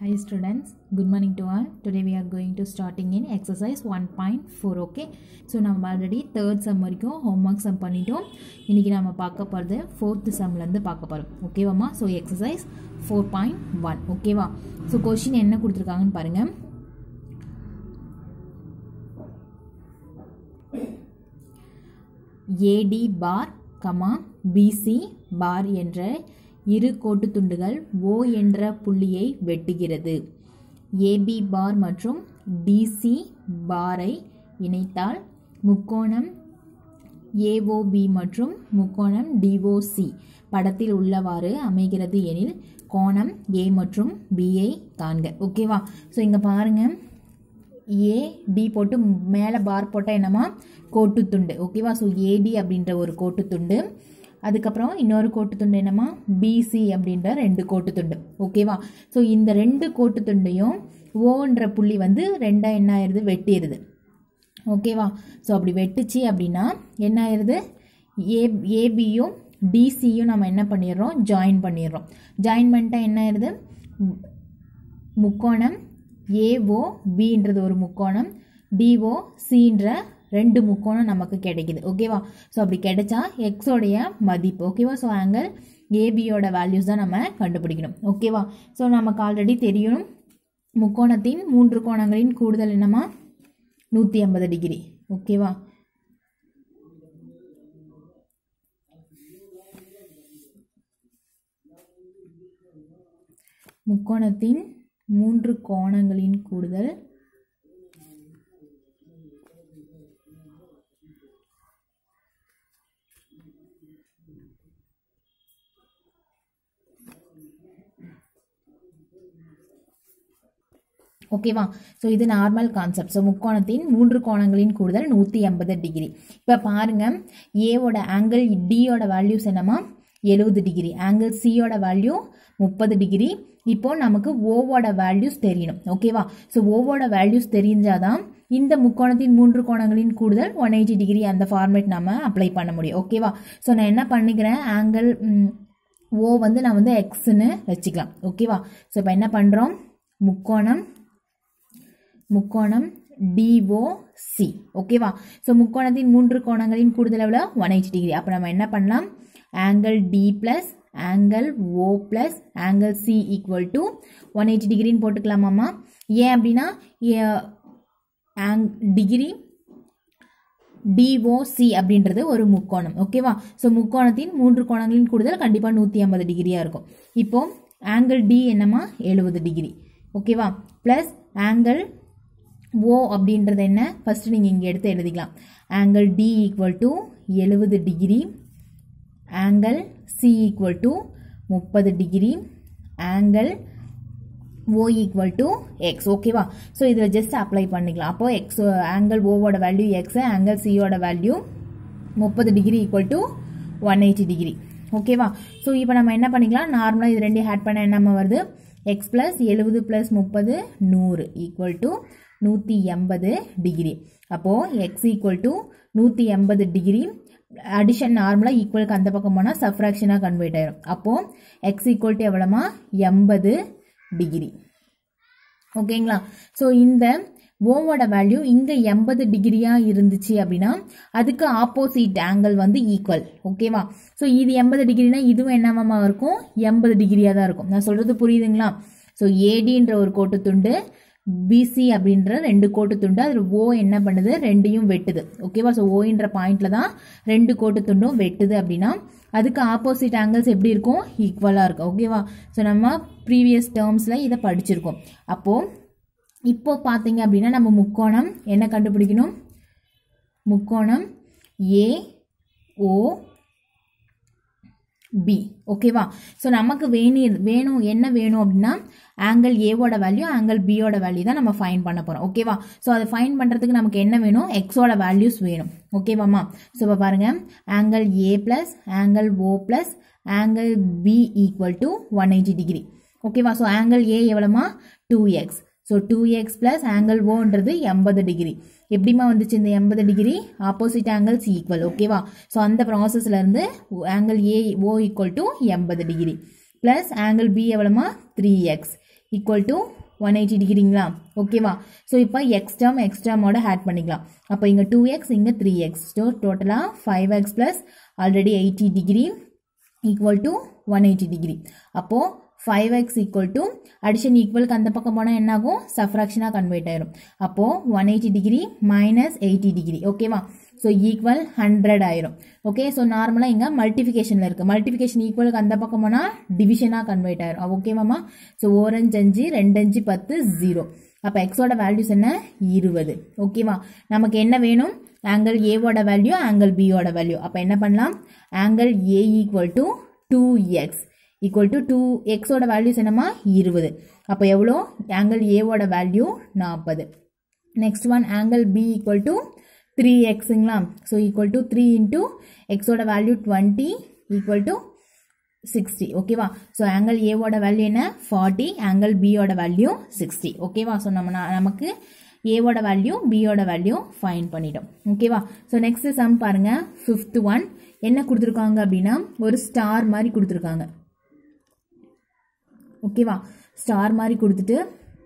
Hi students, good morning to all. Today we are going to starting in exercise 1.4 okay. So நம்ம already third sum வரைக்கும் homework sum பண்ணிட்டோம் இன்றைக்கி நம்ம பார்க்க போகிறது ஃபோர்த்து சம்லேருந்து பார்க்க போகிறோம் ஓகேவாம்மா so exercise four point one ஓகேவா ஸோ கொஷின் என்ன கொடுத்துருக்காங்கன்னு பாருங்கள் ஏடி பார் கமா பிசி பார் என்ற இரு கோட்டுத் துண்டுகள் ஓ என்ற புள்ளியை வெட்டுகிறது ஏபி பார் மற்றும் டிசி பாரை இணைத்தால் முக்கோணம் ஏஓபி மற்றும் முக்கோணம் டிஓசி படத்தில் உள்ளவாறு அமைகிறது எனில் கோணம் ஏ மற்றும் பியை காண்க ஓகேவா ஸோ இங்கே பாருங்கள் ஏ டி போட்டு மேலே பார் போட்டால் என்னமா கோட்டுத்துண்டு ஓகேவா ஸோ ஏடி அப்படின்ற ஒரு கோட்டுத்துண்டு அதுக்கப்புறம் இன்னொரு கோட்டுத்துண்டு என்னமா பிசி அப்படின்ற ரெண்டு கோட்டுத்துண்டு ஓகேவா ஸோ இந்த ரெண்டு கோட்டுத்துண்டையும் ஓன்ற புள்ளி வந்து ரெண்டாக என்ன ஆயிடுது வெட்டிடுது ஓகேவா ஸோ அப்படி வெட்டுச்சு அப்படின்னா என்ன ஆயிடுது ஏ ஏபியும் டிசியும் நம்ம என்ன பண்ணிடுறோம் ஜாயின் பண்ணிடுறோம் ஜாயின் பண்ணிட்டா என்ன ஆயிடுது முக்கோணம் ஏஓ பின்றது ஒரு முக்கோணம் டிஓ சின்ற ரெண்டு முக்கோணம் நமக்கு கிடைக்குது ஓகேவா ஸோ அப்படி கிடைச்சா எக்ஸோடைய மதிப்பு ஓகேவா ஸோ ஆங்கிள் ஏபியோட வேல்யூஸ் தான் நம்ம கண்டுபிடிக்கணும் ஓகேவா ஸோ நமக்கு ஆல்ரெடி தெரியும் முக்கோணத்தின் மூன்று கோணங்களின் கூடுதல் என்னமா நூற்றி ஐம்பது டிகிரி ஓகேவா முக்கோணத்தின் மூன்று கோணங்களின் கூடுதல் ஓகேவா ஸோ இது நார்மல் கான்செப்ட் ஸோ முக்கோணத்தின் மூன்று கோணங்களின் கூடுதல் நூற்றி எண்பது டிகிரி இப்போ பாருங்க ஏவோட ஆங்கிள் டியோட வேல்யூஸ் என்னமா எழுபது டிகிரி ஆங்கிள் சியோட வேல்யூ முப்பது டிகிரி இப்போ நமக்கு ஓவோட வேல்யூஸ் தெரியணும் ஓகேவா ஸோ ஓவோட வேல்யூஸ் தெரிஞ்சாதான் இந்த முக்கோணத்தின் மூன்று கோணங்களின் கூடுதல் ஒன் எயிட்டி டிகிரி அந்த ஃபார்மேட் நம்ம அப்ளை பண்ண முடியும் ஓகேவா ஸோ நான் என்ன பண்ணிக்கிறேன் ஆங்கிள் ஓ வந்து நான் வந்து எக்ஸ்ன்னு வச்சுக்கலாம் ஓகேவா ஸோ இப்போ என்ன பண்ணுறோம் முக்கோணம் முக்கோணம் டிஓசி ஓகேவா ஸோ முக்கோணத்தின் மூன்று கோணங்களின் கூடுதல் எவ்வளோ ஒன் எயிட்டி டிகிரி அப்போ நம்ம என்ன பண்ணலாம் angle D plus angle O plus angle C equal to one eighty டிகிரின்னு போட்டுக்கலாமாம்மா ஏன் அப்படின்னா ஆங் டிகிரி டிஓசி அப்படின்றது ஒரு முக்கோணம் ஓகேவா ஸோ முக்கோணத்தின் மூன்று கோணங்களின் கூடுதல் கண்டிப்பாக நூற்றி ஐம்பது டிகிரியாக இருக்கும் இப்போ ஆங்கிள் டி என்னமா எழுபது டிகிரி ஓகேவா ப்ளஸ் ஆங்கிள் ஓ அப்படின்றது என்ன ஃபஸ்ட்டு நீங்கள் இங்கே எடுத்து எழுதிக்கலாம் ஆங்கிள் டி ஈக்குவல் டு எழுபது degree angle C equal to முப்பது degree angle O equal to X ஓகேவா ஸோ இதில் ஜஸ்ட் அப்ளை பண்ணிக்கலாம் அப்போ எக்ஸ் ஆங்கிள் ஓவோட வேல்யூ எக்ஸ் ஆங்கிள் சியோட வேல்யூ முப்பது degree equal to one eighty degree ஓகேவா ஸோ இப்போ நம்ம என்ன பண்ணிக்கலாம் நார்மலாக இது ரெண்டையும் ஆட் பண்ண என்னமா வருது எக்ஸ் ப்ளஸ் எழுபது ப்ளஸ் முப்பது நூறு ஈக்குவல் டு நூற்றி எண்பது டிகிரி அப்போது எக்ஸ் ஈக்குவல் டு நூற்றி எண்பது டிகிரி அடிஷன் நார்மலாக ஈக்குவலுக்கு அந்த பக்கம் போனால் சப்ராக்ஷனாக கன்வெர்ட் ஆயிடும் அப்போது எக்ஸ் ஈக்குவல் டு எவ்வளோமா எண்பது டிகிரி ஓகேங்களா ஸோ இந்த ஓவோட வேல்யூ இங்கே எண்பது டிகிரியாக இருந்துச்சு அப்படின்னா அதுக்கு ஆப்போசிட் ஆங்கிள் வந்து ஈக்குவல் ஓகேவா ஸோ இது எண்பது டிகிரினா இதுவும் என்னவாமா இருக்கும் எண்பது டிகிரியாக தான் இருக்கும் நான் சொல்கிறது புரியுதுங்களா ஸோ ஏடின்ற ஒரு கோட்டுத்துண்டு பிசி அப்படின்ற ரெண்டு கோட்டு துண்டு அதில் ஓ என்ன பண்ணுது ரெண்டையும் வெட்டுது ஓகேவா ஸோ ஓன்ற பாயிண்ட்ல தான் ரெண்டு கோட்டு துண்டும் வெட்டுது அப்படின்னா அதுக்கு ஆப்போசிட் ஆங்கிள்ஸ் எப்படி இருக்கும் ஈக்குவலாக இருக்கும் ஓகேவா ஸோ நம்ம ப்ரீவியஸ் டேர்ம்ஸில் இதை படிச்சிருக்கோம் அப்போது இப்போ பார்த்தீங்க அப்படின்னா நம்ம முக்கோணம் என்ன கண்டுபிடிக்கணும் முக்கோணம் ஏ ஓ பி ஓகேவா ஸோ நமக்கு வேணும் வேணும் என்ன வேணும் அப்படின்னா ஆங்கிள் ஏவோட வேல்யூ ஆங்கிள் பியோட வேல்யூ தான் நம்ம ஃபைன் பண்ண போகிறோம் ஓகேவா ஸோ அதை ஃபைன் பண்ணுறதுக்கு நமக்கு என்ன வேணும் எக்ஸோட வேல்யூஸ் வேணும் ஓகேவாம்மா ஸோ இப்போ பாருங்கள் angle A plus angle O plus angle B equal to one eighty degree ஓகேவா ஸோ ஆங்கிள் ஏ எவ்வளோமா two X so two X plus angle ஓன்றது எண்பது டிகிரி எப்படிமா வந்துச்சு இந்த எண்பது டிகிரி ஆப்போசிட் ஆங்கிள்ஸ் ஈக்குவல் ஓகேவா ஸோ அந்த ப்ராசஸ்ல இருந்து angle A O equal to எண்பது டிகிரி ப்ளஸ் ஆங்கிள் பி எவ்வளோமா three X equal to one eighty டிகிரிங்களா ஓகேவா ஸோ இப்போ எக்ஸ் டேர்ம் எக்ஸ் டேர்மோட ஆட் பண்ணிக்கலாம் அப்போ இங்கே டூ எக்ஸ் இங்கே த்ரீ எக்ஸ் ஸோ டோட்டலாக five X plus already eighty degree equal to one eighty degree அப்போது five X equal to addition ஈக்குவலுக்கு அந்த பக்கம் போனால் என்ன ஆகும் சஃப்ராக்ஷனாக கன்வெர்ட் ஆயிரும் அப்போது one eighty degree minus eighty degree ஓகேவா ஸோ ஈக்குவல் ஹண்ட்ரட் ஆயிரும் ஓகே ஸோ நார்மலாக இங்கே மல்டிஃபிகேஷனில் இருக்குது மல்டிஃபிகேஷன் ஈக்குவலுக்கு அந்த பக்கம் போனால் டிவிஷனாக கன்வெர்ட் ஆயிரும் ஓகேவாம்மா ஸோ ஓரஞ்சு அஞ்சு ரெண்டு அஞ்சு பத்து ஜீரோ அப்போ எக்ஸோட வேல்யூஸ் என்ன இருபது ஓகேவா நமக்கு என்ன வேணும் ஆங்கிள் ஏவோட வேல்யூ ஆங்கிள் பியோட வேல்யூ அப்போ என்ன பண்ணலாம் angle A equal to two X equal to two எக்ஸோட வேல்யூஸ் என்னமா இருபது அப்போ எவ்வளோ ஆங்கிள் ஏவோட வேல்யூ நாற்பது next one angle B equal to three எக்ஸுங்களா so equal to three into எக்ஸோட value twenty equal to sixty ஓகேவா ஸோ ஆங்கிள் ஏவோட வேல்யூ என்ன ஃபார்ட்டி ஆங்கிள் பியோட வேல்யூ சிக்ஸ்டி ஓகேவா ஸோ நம்ம நா- நமக்கு ஏவோட வேல்யூ பியோட வேல்யூ ஃபைன் பண்ணிட்டோம் ஓகேவா ஸோ நெக்ஸ்ட் சம் பாருங்க ஃபிஃப்த் ஒன் என்ன கொடுத்துருக்காங்க அப்படின்னா ஒரு ஸ்டார் மாதிரி கொடுத்துருக்காங்க ஓகேவா ஸ்டார் மாதிரி கொடுத்துட்டு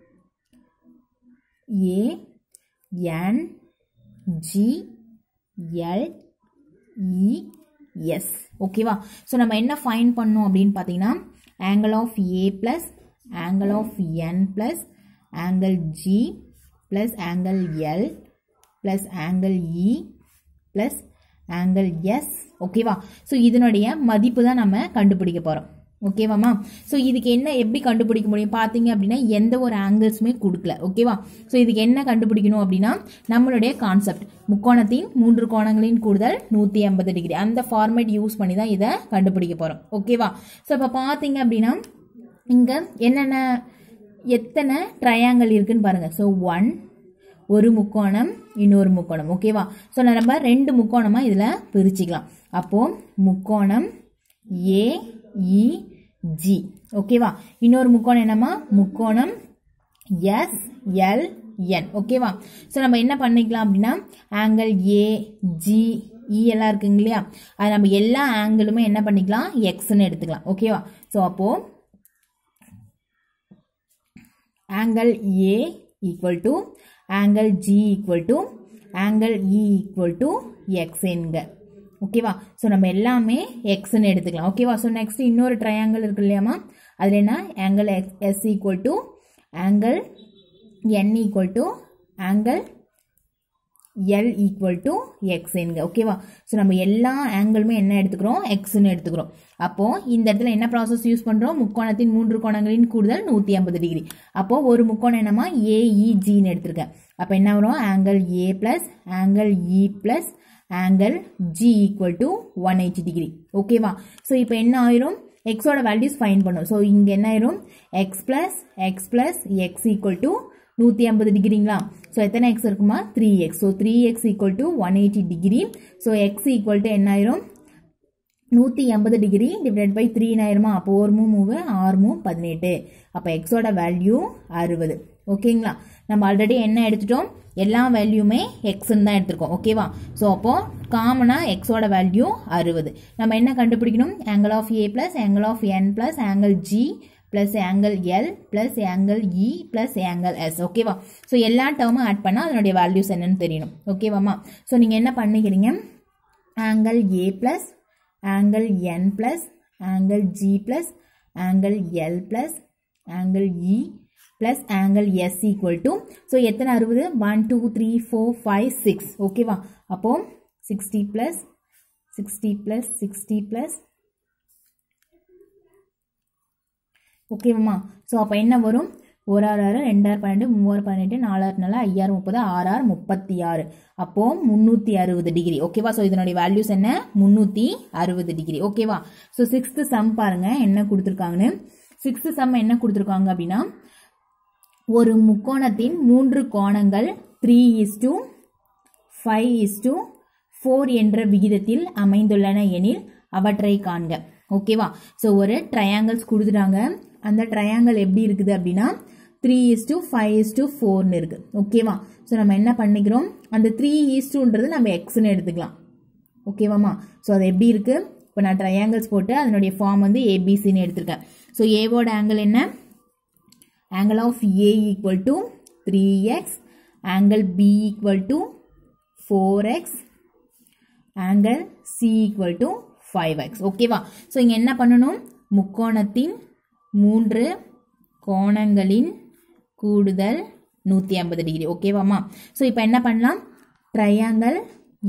A N G L E S ஓகேவா ஸோ நம்ம என்ன ஃபைன் பண்ணோம் அப்படின்னு பார்த்தீங்கன்னா angle of A plus angle of N plus angle G plus angle L plus angle E plus angle S ஓகேவா ஸோ இதனுடைய மதிப்பு தான் நம்ம கண்டுபிடிக்க போகிறோம் ஓகேவாம்மா ஸோ இதுக்கு என்ன எப்படி கண்டுபிடிக்க முடியும் பார்த்தீங்க அப்படின்னா எந்த ஒரு ஆங்கிள்ஸுமே கொடுக்கல ஓகேவா ஸோ இதுக்கு என்ன கண்டுபிடிக்கணும் அப்படின்னா நம்மளுடைய கான்செப்ட் முக்கோணத்தின் மூன்று கோணங்களின் கூடுதல் நூற்றி ஐம்பது டிகிரி அந்த ஃபார்மேட் யூஸ் பண்ணி தான் இதை கண்டுபிடிக்க போகிறோம் ஓகேவா ஸோ இப்போ பார்த்தீங்க அப்படின்னா இங்கே என்னென்ன எத்தனை ட்ரையாங்கிள் இருக்குன்னு பாருங்கள் ஸோ ஒன் ஒரு முக்கோணம் இன்னொரு முக்கோணம் ஓகேவா ஸோ நம்ம ரெண்டு முக்கோணமாக இதில் பிரிச்சுக்கலாம் அப்போது முக்கோணம் ஏ இ ஜி ஓகேவா இன்னொரு முக்கோணம் என்னம்மா முக்கோணம் எஸ் எல் என் ஓகேவா ஸோ நம்ம என்ன பண்ணிக்கலாம் அப்படின்னா ஆங்கிள் ஏ ஜி இ எல்லாம் இருக்குங்க இல்லையா அது நம்ம எல்லா ஆங்கிளுமே என்ன பண்ணிக்கலாம் எக்ஸ்ன்னு எடுத்துக்கலாம் ஓகேவா ஸோ அப்போது angle A equal to angle G equal to angle E equal to X என்க ஓகேவா ஸோ நம்ம எல்லாமே எக்ஸ்ன்னு எடுத்துக்கலாம் ஓகேவா ஸோ நெக்ஸ்ட் இன்னொரு ட்ரையாங்கிள் இருக்கு இல்லையாமா அதில் என்ன angle X S equal to angle N equal to angle L equal to எக்ஸ்ங்க ஓகேவா ஸோ நம்ம எல்லா ஆங்கிளுமே என்ன எடுத்துக்கிறோம் எக்ஸ்ன்னு எடுத்துக்கிறோம் அப்போது இந்த இடத்துல என்ன ப்ராசஸ் யூஸ் பண்ணுறோம் முக்கோணத்தின் மூன்று கோணங்களின் கூடுதல் நூற்றி ஐம்பது டிகிரி அப்போது ஒரு முக்கோணம் என்னமா ஏஇஜின்னு எடுத்திருக்கேன் அப்போ என்ன வரும் angle A plus angle E plus angle G equal to one eighty degree ஓகேவா ஸோ இப்போ என்ன ஆயிரும் எக்ஸோட வேல்யூஸ் ஃபைன் பண்ணும் ஸோ இங்கே என்ன ஆயிரும் X plus X plus X equal to நூற்றி ஐம்பது டிகிரிங்களா ஸோ எத்தனை எக்ஸ் இருக்குமா three X so three X equal to one eighty degree so X equal to என்ன ஆயிரும் நூற்றி எண்பது டிகிரி டிவைட் பை த்ரீ ஆயிருமா அப்போ ஒரு மூ மூவு ஆறு மூ பதினெட்டு அப்போ எக்ஸோட வேல்யூ அறுபது ஓகேங்களா நம்ம ஆல்ரெடி என்ன எடுத்துட்டோம் எல்லா வேல்யூமே எக்ஸ்ன்னு தான் எடுத்திருக்கோம் ஓகேவா ஸோ அப்போது காமனாக எக்ஸோட வேல்யூ அறுபது நம்ம என்ன கண்டுபிடிக்கணும் angle of A plus angle of N plus angle G plus angle L plus angle E plus angle S ஓகேவா ஸோ எல்லா டேர்மும் ஆட் பண்ணால் அதனுடைய வேல்யூஸ் என்னன்னு தெரியணும் ஓகேவாம்மா ஸோ நீங்கள் என்ன பண்ணிக்கிறீங்க angle A plus angle N plus angle G plus angle L plus angle E plus angle S equal to so எத்தனை அறுபது one two three four five six ஓகேவா அப்போது sixty plus sixty plus sixty plus ஓகேவாம்மா so அப்போ என்ன வரும் ஒரு ஆறு ஆறு ரெண்டாயிரம் பன்னெண்டு மூவாயிரம் பதினெட்டு நாலாயிரம் நாலு ஐயாயிரம் முப்பது ஆறாறு முப்பத்தி ஆறு அப்போது முந்நூற்றி அறுபது டிகிரி ஓகேவா ஸோ இதனுடைய வேல்யூஸ் என்ன முந்நூற்றி அறுபது டிகிரி ஓகேவா ஸோ சிக்ஸ்த்து சம் பாருங்கள் என்ன கொடுத்துருக்காங்கன்னு சிக்ஸ்த்து சம் என்ன கொடுத்துருக்காங்க அப்படின்னா ஒரு முக்கோணத்தின் மூன்று கோணங்கள் three is to five is to four என்ற விகிதத்தில் அமைந்துள்ளன எனில் அவற்றை காண்க ஓகேவா ஸோ ஒரு ட்ரையாங்கிள்ஸ் கொடுத்துட்டாங்க அந்த ட்ரையாங்கிள் எப்படி இருக்குது அப்படின்னா three is to five is to ஃபோர்னு இருக்குது ஓகேவா ஸோ நம்ம என்ன பண்ணிக்கிறோம் அந்த த்ரீ இஸ் டூன்றது நம்ம எக்ஸ்னு எடுத்துக்கலாம் ஓகேவாம்மா ஸோ அது எப்படி இருக்குது இப்போ நான் ட்ரையாங்கிள்ஸ் போட்டு அதனுடைய ஃபார்ம் வந்து ஏபிசின்னு எடுத்திருக்கேன் ஸோ ஏவோட ஆங்கிள் என்ன angle of A equal to 3x, angle B equal to 4x, angle C equal to 5x. ஓகேவா ஸோ இங்கே என்ன பண்ணணும் முக்கோணத்தின் மூன்று கோணங்களின் கூடுதல் நூற்றி ஐம்பது டிகிரி ஓகேவாம்மா ஸோ இப்போ என்ன பண்ணலாம் ட்ரையாங்கல்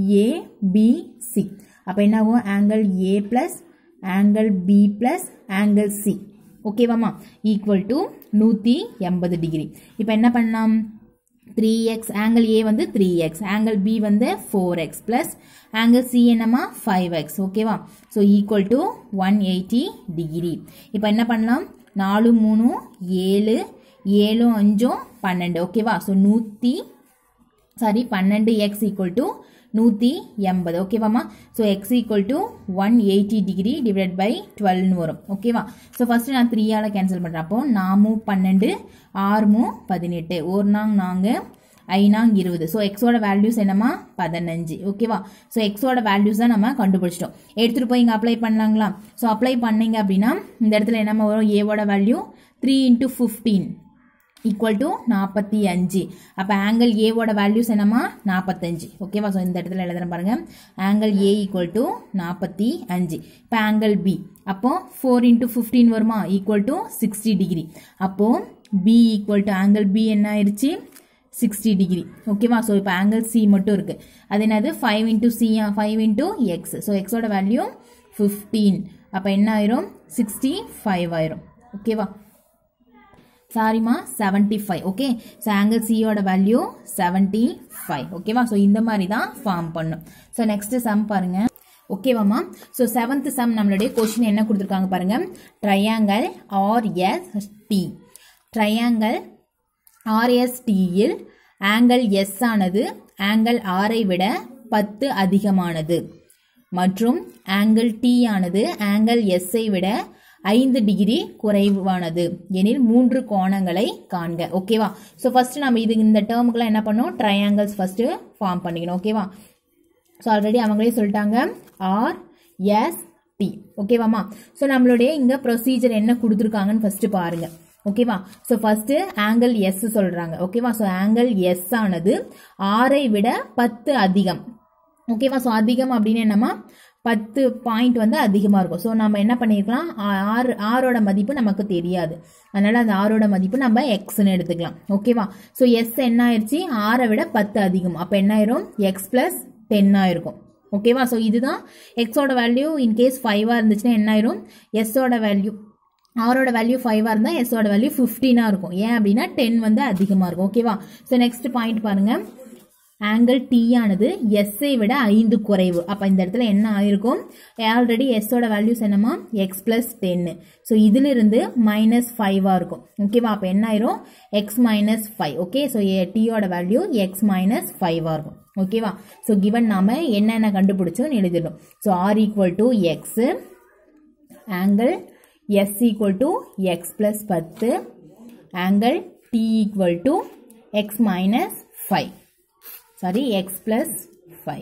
ஏபிசி அப்போ என்ன ஆகும் angle A plus angle B plus angle C ஓகேவாம்மா ஈக்குவல் டு நூற்றி எண்பது டிகிரி இப்போ என்ன பண்ணலாம் த்ரீ எக்ஸ் ஆங்கிள் ஏ வந்து த்ரீ எக்ஸ் ஆங்கிள் பி வந்து four x plus angle C என்னம்மா ஃபைவ் எக்ஸ் ஓகேவா so equal to one eighty degree இப்போ என்ன பண்ணலாம் நாலு மூணு ஏழு ஏழும் அஞ்சும் பன்னெண்டு ஓகேவா ஸோ நூற்றி சாரி பன்னெண்டு எக்ஸ் ஈக்குவல் டு நூற்றி எண்பது ஓகேவாம்மா so X equal to one eighty degree divide by டுவெல்னு வரும் ஓகேவா ஸோ ஃபஸ்ட்டு நான் த்ரீயால் கேன்சல் பண்ணுறேன் அப்போ நாமும் பன்னெண்டு ஆறுமும் பதினெட்டு ஒரு நாங் நாங்கள் ஐநாங் இருபது ஸோ எக்ஸோட வேல்யூஸ் என்னம்மா பதினஞ்சு ஓகேவா ஸோ எக்ஸோட வேல்யூஸ் தான் நம்ம கண்டுபிடிச்சிட்டோம் எடுத்துகிட்டு போய் இங்கே அப்ளை பண்ணலாங்களா ஸோ அப்ளை பண்ணீங்க அப்படின்னா இந்த இடத்துல என்னம்மா வரும் ஏவோட value three into fifteen equal to நாற்பத்தி அஞ்சு அப்போ ஆங்கிள் ஏவோட வேல்யூஸ் என்னம்மா நாற்பத்தஞ்சு ஓகேவா ஸோ இந்த இடத்துல எழுதுறேன் பாருங்க ஆங்கிள் ஏ ஈக்குவல் டு நாற்பத்தி அஞ்சு இப்போ ஆங்கிள் பி அப்போ ஃபோர் இன்ட்டு ஃபிஃப்டீன் வருமா ஈக்குவல் டு சிக்ஸ்டி டிகிரி அப்போ B equal to angle B என்ன ஆயிடுச்சு சிக்ஸ்டி டிகிரி ஓகேவா ஸோ இப்போ ஆங்கிள் சி மட்டும் இருக்கு அது என்னது ஃபைவ் இன்ட்டு சியா ஃபைவ் இன்ட்டு எக்ஸ் ஸோ எக்ஸோட வேல்யூ ஃபிஃப்டீன் அப்போ என்ன ஆயிரும் சிக்ஸ்டி ஃபைவ் ஆயிரும் ஓகேவா சாரிம்மா seventy five okay so angle சியோட வேல்யூ செவன்ட்டி ஃபைவ் ஓகேவா ஸோ இந்த மாதிரி தான் ஃபார்ம் பண்ணும் ஸோ நெக்ஸ்ட் சம் பாருங்க ஓகேவாம்மா ஸோ செவன்த் சம் நம்மளுடைய கொஷின் என்ன கொடுத்துருக்காங்க பாருங்க ட்ரையாங்கல் ஆர்எஸ் டி ட்ரையாங்கல் ஆர்எஸ்டியில் ஆங்கிள் எஸ் ஆனது ஆங்கிள் ஆரை விட பத்து அதிகமானது மற்றும் ஆங்கிள் டி ஆனது ஆங்கிள் எஸ்ஐ விட ஐந்து டிகிரி குறைவானது எனில் மூன்று கோணங்களை காண்க ஓகேவா ஸோ ஃபர்ஸ்ட் நம்ம இது இந்த டேர்முக்குலாம் என்ன பண்ணோம் ட்ரையாங்கிள்ஸ் ஃபர்ஸ்ட் ஃபார்ம் பண்ணிக்கணும் ஓகேவா ஸோ ஆல்ரெடி அவங்களே சொல்லிட்டாங்க ஆர் எஸ் டி ஓகேவாம்மா ஸோ நம்மளுடைய இங்கே ப்ரொசீஜர் என்ன கொடுத்துருக்காங்கன்னு ஃபர்ஸ்ட் பாருங்க ஓகேவா ஸோ ஃபர்ஸ்ட் ஆங்கிள் எஸ் சொல்றாங்க ஓகேவா ஸோ ஆங்கிள் எஸ் ஆனது ஆரை விட பத்து அதிகம் ஓகேவா ஸோ அதிகம் அப்படின்னு என்னமா பத்து பாயிண்ட் வந்து அதிகமாக இருக்கும் ஸோ நம்ம என்ன பண்ணியிருக்கலாம் ஆறு ஆரோட மதிப்பு நமக்கு தெரியாது அதனால அந்த ஆரோட மதிப்பு நம்ம எக்ஸ்ன்னு எடுத்துக்கலாம் ஓகேவா ஸோ எஸ் என்ன ஆயிடுச்சு ஆரை விட பத்து அதிகம் அப்போ என்ன ஆயிரும் எக்ஸ் பிளஸ் டென் ஆயிருக்கும் ஓகேவா ஸோ இதுதான் எக்ஸோட வேல்யூ இன்கேஸ் ஃபைவாக இருந்துச்சுன்னா என்ன ஆயிரும் எஸ்ஸோட வேல்யூ ஆரோட வேல்யூ ஃபைவாக இருந்தால் எஸ்ஸோட வேல்யூ ஃபிஃப்டீனாக இருக்கும் ஏன் அப்படின்னா டென் வந்து அதிகமாக இருக்கும் ஓகேவா ஸோ நெக்ஸ்ட் பாயிண்ட் பாருங்க ஆங்கிள் டி ஆனது எஸ்ஐ விட ஐந்து குறைவு அப்போ இந்த இடத்துல என்ன ஆயிருக்கும் ஆல்ரெடி எஸ்ஸோட வேல்யூஸ் என்னமா எக்ஸ் பிளஸ் டென்னு ஸோ இதிலிருந்து மைனஸ் ஃபைவாக இருக்கும் ஓகேவா அப்போ என்ன ஆயிரும் x minus five okay so டீயோட வேல்யூ எக்ஸ் மைனஸ் ஃபைவாக இருக்கும் ஓகேவா ஸோ கிவன் நாம என்னென்ன கண்டுபிடிச்சோம் எழுதிடணும் so R equal to x angle S equal to x plus பத்து angle D equal to X minus five sorry x plus five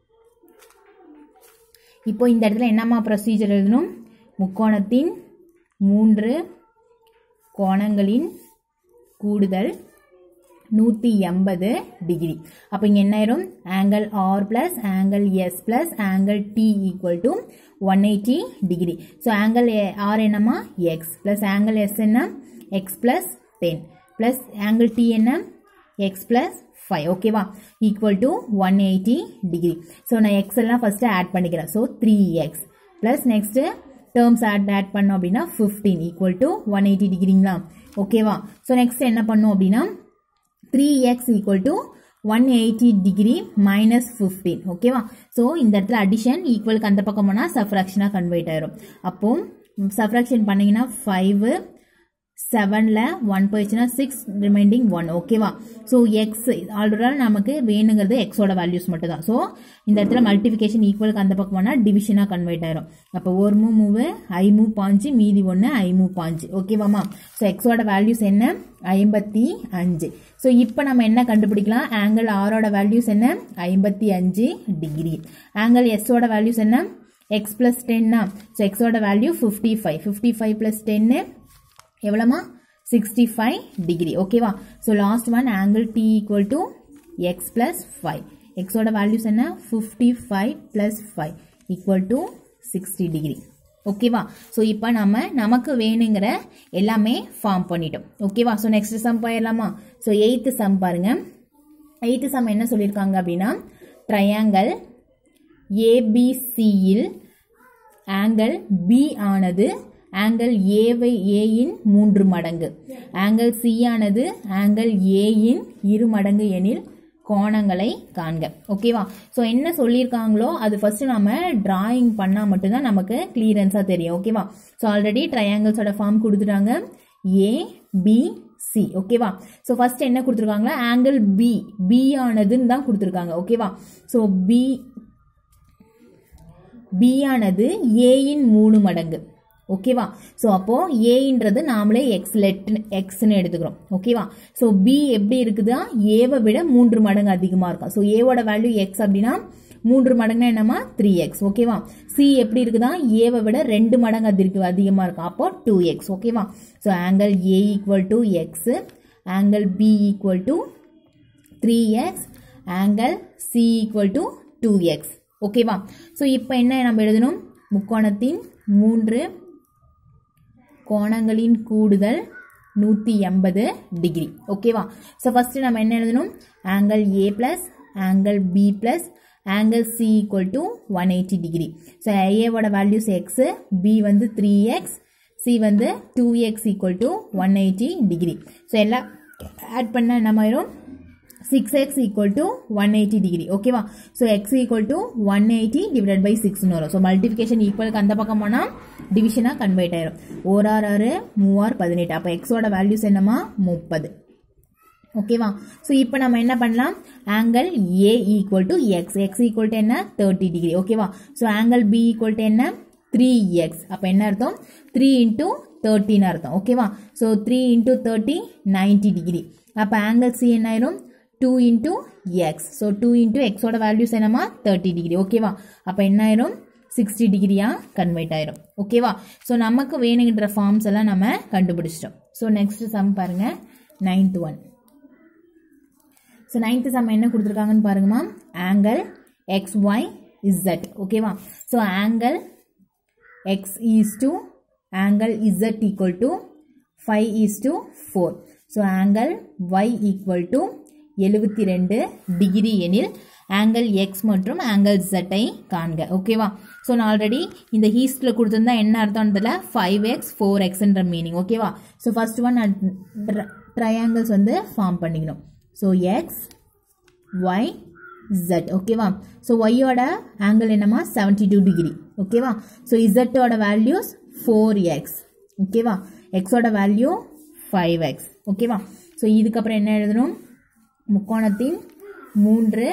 இப்போ இந்த இடத்துல என்னம்மா ப்ரொசீஜர் எழுதணும் முக்கோணத்தின் மூன்று கோணங்களின் கூடுதல் நூற்றி எண்பது டிகிரி அப்போ இங்கே என்ன ஆயிரும் angle R plus angle S plus angle D equal to one eighty degree so angle R என்னம்மா எக்ஸ் பிளஸ் ஆங்கிள் எஸ் என்ன x plus ten plus angle T என்ன எக்ஸ் பிளஸ் ஃபைவ் ஓகேவா equal to one eighty degree so நான் x எல்லாம் first add பண்ணிக்கிறேன் so three x plus next terms add add பண்ணோம் அப்படின்னா fifteen equal to one eighty டிகிரிங்களா ஓகேவா so next என்ன பண்ணோம் அப்படின்னா three X equal to one eighty degree minus fifteen ஓகேவா ஸோ இந்த இடத்துல அடிஷன் ஈக்குவலுக்கு அந்த பக்கம் போனால் சஃப்ராக்ஷனாக கன்வெர்ட் ஆயிரும் அப்போ சஃப்ராக்ஷன் பண்ணீங்கன்னா ஃபைவ் செவனில் ஒன் போயிடுச்சுன்னா சிக்ஸ் ரிமைண்டிங் ஒன் ஓகேவா ஸோ எக்ஸ் ஆல்ரெடி நமக்கு வேணுங்கிறது எக்ஸோட வேல்யூஸ் மட்டும் தான் ஸோ இந்த இடத்துல மல்டிஃபிகேஷன் ஈக்குவலுக்கு அந்த பக்கம் போனால் டிவிஷனாக கன்வெர்ட் ஆயிரும் அப்போ ஒரு மூ மூவு ஐ மூ பாஞ்சு மீதி ஒன்று ஐ மூ பாஞ்சு ஓகேவாமா ஸோ எக்ஸோட வேல்யூஸ் என்ன ஐம்பத்தி அஞ்சு ஸோ இப்போ நம்ம என்ன கண்டுபிடிக்கலாம் ஆங்கிள் ஆரோட வேல்யூஸ் என்ன ஐம்பத்தி அஞ்சு டிகிரி ஆங்கிள் எஸ்ஸோட வேல்யூஸ் என்ன எக்ஸ் பிளஸ் டென்னா ஸோ எக்ஸோட value fifty five fifty five plus டென்னு எவ்வளோமா சிக்ஸ்டி ஃபைவ் டிகிரி ஓகேவா so last one angle D equal to x plus five எக்ஸோட வேல்யூஸ் என்ன fifty five plus five equal to sixty degree ஓகேவா so இப்போ நம்ம நமக்கு வேணுங்கிற எல்லாமே ஃபார்ம் பண்ணிட்டோம் ஓகேவா ஸோ நெக்ஸ்ட் சம் போயிடலாமா ஸோ எயித்து சம் பாருங்க எயித்து சம் என்ன சொல்லியிருக்காங்க அப்படின்னா ட்ரையாங்கல் ஏபிசியில் ஆங்கிள் பி ஆனது ஆங்கிள் ஏவை ஏயின் மூன்று மடங்கு ஆங்கிள் சி ஆனது ஆங்கிள் ஏயின் இரு மடங்கு எனில் கோணங்களை காண்க ஓகேவா ஸோ என்ன சொல்லியிருக்காங்களோ அது ஃபர்ஸ்ட் நாம டிராயிங் பண்ணால் மட்டும்தான் நமக்கு கிளியரன்ஸாக தெரியும் ஓகேவா ஸோ ஆல்ரெடி ட்ரையாங்கிள்ஸோட ஃபார்ம் கொடுத்துட்டாங்க ஏ பி சி ஓகேவா ஸோ ஃபர்ஸ்ட் என்ன கொடுத்துருக்காங்களா ஆங்கிள் பி பி ஆனதுன்னு தான் கொடுத்துருக்காங்க ஓகேவா ஸோ பி பி ஆனது ஏயின் மூணு மடங்கு ஓகேவா ஸோ அப்போ ஏன்றது நாமளே எக்ஸ் லெட் எக்ஸ்னு எடுத்துக்கிறோம் ஓகேவா ஸோ பி எப்படி இருக்குதா ஏவை விட மூன்று மடங்கு அதிகமாக இருக்கும் ஸோ ஏவோட வேல்யூ எக்ஸ் அப்படின்னா மூன்று மடங்குனா என்னமா த்ரீ எக்ஸ் ஓகேவா சி எப்படி இருக்குதா ஏவை விட ரெண்டு மடங்கு அதிக அதிகமாக இருக்கும் அப்போ டூ எக்ஸ் ஓகேவா so angle A equal to x angle B equal to three x angle C equal to two x ஓகேவா ஸோ இப்போ என்ன நம்ம எழுதணும் முக்கோணத்தின் மூன்று கோணங்களின் கூடுதல் நூற்றி எண்பது டிகிரி ஓகேவா ஸோ ஃபஸ்ட்டு நம்ம என்ன எழுதணும் angle A plus angle B plus angle C equal to one eighty degree so ஏவோட வேல்யூஸ் எக்ஸு பி வந்து த்ரீ எக்ஸ் சி வந்து two X equal to one eighty degree so எல்லாம் add பண்ண என்ன ஆயிரும் six x equal to one eighty degree ஓகேவா so X equal to one eighty divide by சிக்ஸ்னு வரும் ஸோ மல்டிஃபிகேஷன் ஈக்குவலுக்கு அந்த பக்கம் போனால் டிவிஷனாக கன்வெர்ட் ஆயிரும் ஓரார் ஆறு மூவார் பதினெட்டு அப்போ எக்ஸோட வேல்யூஸ் என்னமா முப்பது ஓகேவா ஸோ இப்போ நம்ம என்ன பண்ணலாம் angle A equal to x x equal to என்ன தேர்ட்டி டிகிரி ஓகேவா so angle B equal to என்ன த்ரீ எக்ஸ் அப்போ என்ன அர்த்தம் த்ரீ இன்டூ தேர்ட்டின்னு அர்த்தம் ஓகேவா so three into thirty ninety degree அப்போ ஆங்கிள் சி என்ன ஆயிரும் two into x so two into எக்ஸோட வேல்யூஸ் என்னமா தேர்ட்டி டிகிரி ஓகேவா அப்போ என்ன ஆயிரும் சிக்ஸ்டி டிகிரியாக கன்வெர்ட் ஆயிரும் ஓகேவா ஸோ நமக்கு வேணுங்கிற ஃபார்ம்ஸ் எல்லாம் நம்ம கண்டுபிடிச்சிட்டோம் ஸோ நெக்ஸ்ட் சம் பாருங்க ninth one so ninth sum என்ன கொடுத்துருக்காங்கன்னு பாருங்கம்மா ஆங்கிள் எக்ஸ் ஒய் இசட் ஓகேவா so angle x is to angle z equal to five is to four so angle y equal to எழுபத்தி ரெண்டு டிகிரி எனில் angle x மற்றும் angle ஜெட்டை காண்க ஓகேவா ஸோ நான் ஆல்ரெடி இந்த ஹீஸ்டில் கொடுத்துருந்தா என்ன அர்த்தம்ன்றதுல ஃபைவ் எக்ஸ் ஃபோர் எக்ஸ்ன்ற மீனிங் ஓகேவா ஸோ ஃபர்ஸ்ட் ஒன் ட்ரையாங்கிள்ஸ் வந்து ஃபார்ம் பண்ணிக்கணும் ஸோ எக்ஸ் ஒய் ஜெட் ஓகேவா ஸோ ஒய்யோட ஆங்கிள் என்னமா செவன்டி டூ டிகிரி ஓகேவா ஸோ இசட்டோட வேல்யூஸ் ஃபோர் எக்ஸ் ஓகேவா எக்ஸோட வேல்யூ ஃபைவ் எக்ஸ் ஓகேவா ஸோ இதுக்கப்புறம் என்ன எழுதணும் முக்கோணத்தின் மூன்று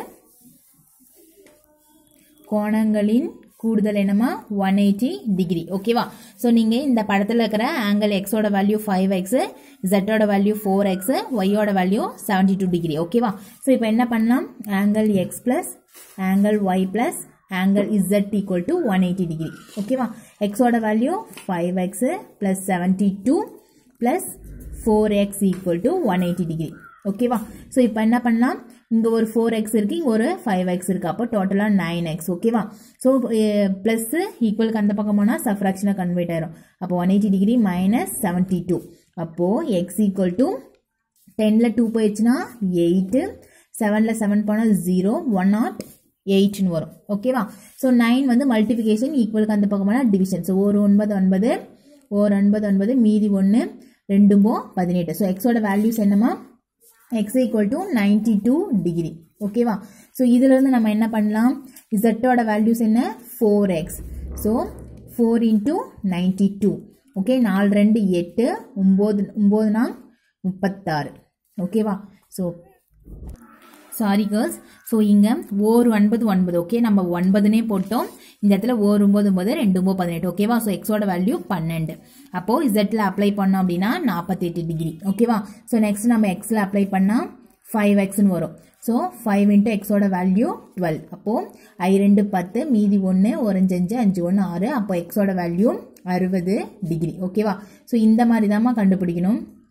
கோணங்களின் கூடுதல் என்னமா ஒன் எயிட்டி டிகிரி ஓகேவா ஸோ நீங்கள் இந்த படத்தில் இருக்கிற ஆங்கிள் எக்ஸோட வேல்யூ ஃபைவ் எக்ஸு ஜெட்டோட வேல்யூ ஃபோர் எக்ஸு ஒய்யோட வேல்யூ செவன்டி டூ டிகிரி ஓகேவா ஸோ இப்போ என்ன பண்ணலாம் angle x plus angle y plus angle z equal to one eighty degree ஓகேவா எக்ஸோட value five x plus seventy two plus four x equal to one eighty degree ஓகேவா so இப்போ என்ன பண்ணலாம் இங்கே ஒரு ஃபோர் எக்ஸ் இருக்குது இங்கே ஒரு ஃபைவ் எக்ஸ் இருக்குது அப்போ டோட்டலாக நைன் எக்ஸ் ஓகேவா ஸோ ப்ளஸ்ஸு ஈக்குவலுக்கு அந்த பக்கம் போனால் சஃப்ராக்ஷனாக கன்வெர்ட் ஆயிரும் அப்போ one eighty degree minus seventy two அப்போது எக்ஸ் ஈக்குவல் டு டெனில் டூ போயிடுச்சுன்னா எயிட்டு செவனில் செவன் போனால் ஜீரோ ஒன் நாட் எயிட்னு வரும் ஓகேவா ஸோ நைன் வந்து மல்டிபிகேஷன் ஈக்குவலுக்கு அந்த பக்கமான டிவிஷன் ஸோ ஒரு ஒன்பது ஒன்பது ஒரு ஒன்பது ஒன்பது மீதி ஒன்று ரெண்டும்போ பதினெட்டு ஸோ எக்ஸோட வேல்யூஸ் என்னமா x equal to ninety two degree ஓகேவா ஸோ இதுலேருந்து நம்ம என்ன பண்ணலாம் இசட்டோட வேல்யூஸ் என்ன four x so four into ninety two okay நாலு ரெண்டு எட்டு ஒம்பது ஒம்போதுனா முப்பத்தாறு ஓகேவா ஸோ சாரி கேர்ள்ஸ் ஸோ இங்கே ஓர் ஒன்பது ஒன்பது ஓகே நம்ம ஒன்பதுனே போட்டோம் இந்த இடத்துல ஓர் ஒம்பது ஒம்பது ரெண்டு ஒம்பது பதினெட்டு ஓகேவா ஸோ எக்ஸோட வேல்யூ பன்னெண்டு அப்போது இசட்டில் அப்ளை பண்ணோம் அப்படின்னா நாற்பத்தெட்டு டிகிரி ஓகேவா ஸோ நெக்ஸ்ட் நம்ம எக்ஸில் அப்ளை பண்ணால் ஃபைவ் எக்ஸ்னு வரும் ஸோ ஃபைவ் இன்ட்டு எக்ஸோட வேல்யூ டுவெல் அப்போது ஐ ரெண்டு பத்து மீதி ஒன்று ஒரு அஞ்சு அஞ்சு அஞ்சு ஒன்று ஆறு அப்போ எக்ஸோட வேல்யூ அறுபது டிகிரி ஓகேவா ஸோ இந்த மாதிரி தாம்மா கண்டுபிடிக்கணும்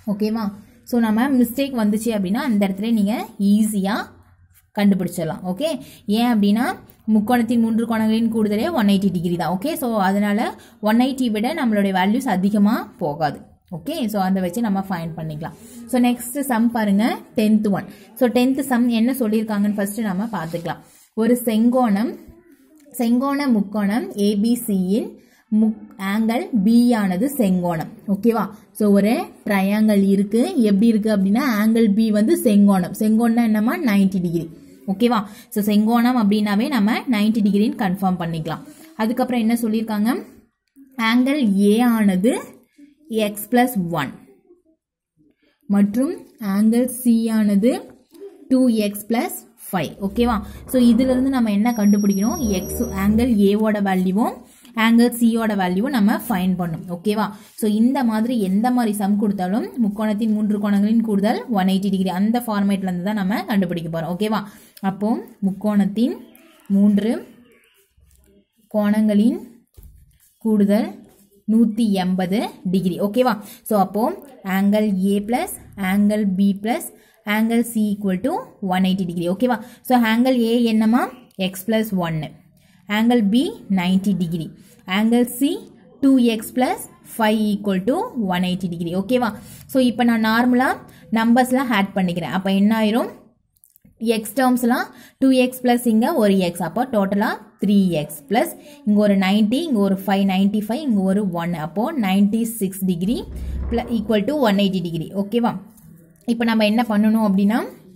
ஓகேவா ஸோ நம்ம மிஸ்டேக் வந்துச்சு அப்படின்னா அந்த இடத்துல நீங்கள் ஈஸியாக கண்டுபிடிச்சிடலாம் ஓகே ஏன் அப்படின்னா முக்கோணத்தின் மூன்று கோணங்களின் கூடுதலே ஒன் எயிட்டி டிகிரி தான் ஓகே ஸோ அதனால ஒன் எயிட்டி விட நம்மளுடைய வேல்யூஸ் அதிகமாக போகாது ஓகே ஸோ அதை வச்சு நம்ம ஃபைன் பண்ணிக்கலாம் ஸோ நெக்ஸ்ட் சம் பாருங்க tenth one so tenth sum என்ன சொல்லியிருக்காங்கன்னு ஃபர்ஸ்ட் நம்ம பார்த்துக்கலாம் ஒரு செங்கோணம் செங்கோண முக்கோணம் ஏபிசியின் முக் ஆங்கிள் பி ஆனது செங்கோணம் ஓகேவா ஸோ ஒரு ட்ரையாங்கிள் இருக்கு எப்படி இருக்கு அப்படின்னா ஆங்கிள் பி வந்து செங்கோணம் செங்கோணம் என்னமா 90 டிகிரி ஓகேவா ஸோ செங்கோணம் அப்படின்னாவே நம்ம 90 டிகிரின்னு கன்ஃபார்ம் பண்ணிக்கலாம் அதுக்கப்புறம் என்ன சொல்லியிருக்காங்க ஆங்கிள் ஏ ஆனது எக்ஸ் பிளஸ் ஒன் மற்றும் ஆங்கிள் சி ஆனது டூ எக்ஸ் பிளஸ் ஃபைவ் ஓகேவா ஸோ இதிலிருந்து நம்ம என்ன கண்டுபிடிக்கணும் எக்ஸ் ஆங்கிள் ஏவோட வேல்யூவும் ஆங்கிள் சியோட வேல்யூவும் நம்ம ஃபைன் பண்ணும் ஓகேவா ஸோ இந்த மாதிரி எந்த மாதிரி சம் கொடுத்தாலும் முக்கோணத்தின் மூன்று கோணங்களின் கூடுதல் ஒன் எயிட்டி டிகிரி அந்த ஃபார்மேட்ல இருந்து தான் நம்ம கண்டுபிடிக்க போறோம் ஓகேவா அப்போ முக்கோணத்தின் மூன்று கோணங்களின் கூடுதல் நூற்றி எண்பது டிகிரி ஓகேவா ஸோ அப்போ angle A plus angle B plus angle C equal to one eighty degree ஓகேவா ஸோ ஆங்கிள் ஏ என்னமா எக்ஸ் பிளஸ் ஒன்று angle B ninety degree angle C two x plus five equal to one eighty degree ஓகேவா so இப்போ நான் நார்மலாக நம்பர்ஸ்லாம் add பண்ணிக்கிறேன் அப்போ என்ன ஆயிரும் எக்ஸ் டேர்ம்ஸ்லாம் டூ எக்ஸ் ப்ளஸ் இங்கே ஒரு எக்ஸ் அப்போ டோட்டலாக த்ரீ எக்ஸ் ப்ளஸ் இங்கே ஒரு நைன்ட்டி இங்கே ஒரு ஃபைவ் நைன்ட்டி ஃபைவ் இங்கே ஒரு ஒன் அப்போது நைன்ட்டி சிக்ஸ் டிகிரி ப்ள equal to one eighty degree ஓகேவா இப்போ நம்ம என்ன பண்ணணும் அப்படின்னா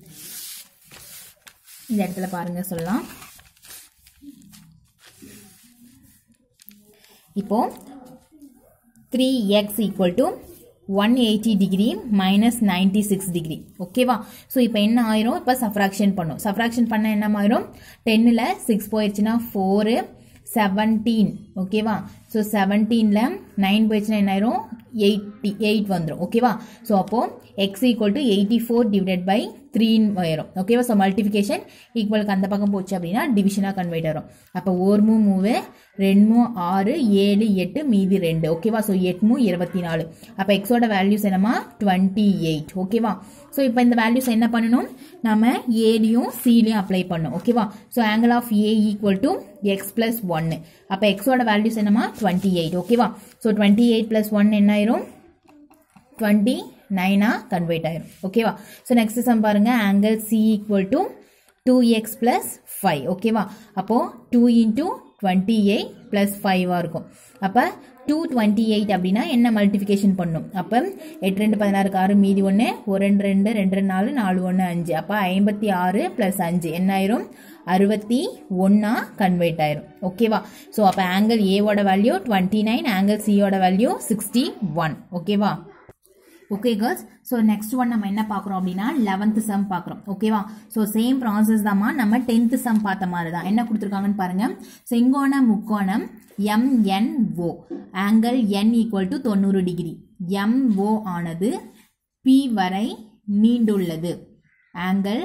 இந்த இடத்துல பாருங்க சொல்லலாம் இப்போ three X equal to one eighty degree minus ninety six degree ஓகேவா ஸோ இப்போ என்ன ஆயிரும் இப்போ சப்ராக்ஷன் பண்ணும் சப்ராக்ஷன் பண்ண என்ன ஆயிரும் டென்னில் சிக்ஸ் போயிடுச்சுன்னா ஃபோரு செவன்டீன் ஓகேவா ஸோ செவன்டீனில் நைன் போயிடுச்சுன்னா என்ன ஆயிரும் எயிட்டி எயிட் வந்துடும் ஓகேவா ஸோ அப்போது x equal to eighty four divided by த்ரீன்னு வரும் ஓகேவா ஸோ மல்டிஃபிகேஷன் ஈக்குவலுக்கு அந்த பக்கம் போச்சு அப்படின்னா டிவிஷனாக கன்வெர்ட் வரும் அப்போ ஒரு மூ மூவு ரெண்டு ஆறு ஏழு எட்டு மீதி ரெண்டு ஓகேவா ஸோ எட்டு மூ இருபத்தி நாலு அப்போ எக்ஸோட வேல்யூஸ் என்னமா டுவெண்ட்டி எயிட் ஓகேவா ஸோ இப்போ இந்த வேல்யூஸ் என்ன பண்ணணும் நம்ம ஏலையும் சிலையும் அப்ளை பண்ணணும் ஓகேவா so angle of A equal to x plus ஒன்னு அப்போ எக்ஸோட வேல்யூஸ் என்னமா டுவெண்ட்டி எயிட் ஓகேவா so twenty eight plus one என்ன ஆயிரும் டுவெண்ட்டி நைனாக கன்வெர்ட் ஆயிரும் ஓகேவா ஸோ நெக்ஸ்ட் சம் பாருங்க angle C equal to two x plus five ஓகேவா அப்போது two into twenty eight plus ஃபைவாக இருக்கும் அப்போ டூ டுவெண்ட்டி எயிட் அப்படின்னா என்ன மல்டிஃபிகேஷன் பண்ணும் அப்போ எட்டு ரெண்டு பதினாறுக்கு ஆறு மீதி ஒன்று ஒரு ரெண்டு ரெண்டு ரெண்டு ரெண்டு நாலு நாலு ஒன்று அஞ்சு அப்போ ஐம்பத்தி ஆறு ப்ளஸ் அஞ்சு என்ன ஆயிரும் அறுபத்தி ஒன்றா கன்வெர்ட் ஆயிரும் ஓகேவா ஸோ அப்போ ஆங்கிள் ஏவோட வேல்யூ டுவெண்ட்டி நைன் ஆங்கிள் சியோட வேல்யூ சிக்ஸ்டி ஒன் ஓகேவா okay girls so next one நம்ம என்ன பார்க்குறோம் அப்படின்னா லெவன்த் சம் பார்க்குறோம் ஓகேவா ஸோ சேம் ப்ராசஸ் தாம்மா நம்ம டென்த் சம் பார்த்த மாதிரி தான் என்ன கொடுத்துருக்காங்கன்னு பாருங்க செங்கோண முக்கோணம் M N O angle N equal to தொண்ணூறு டிகிரி எம்ஓ ஆனது பி வரை நீண்டுள்ளது ஆங்கிள்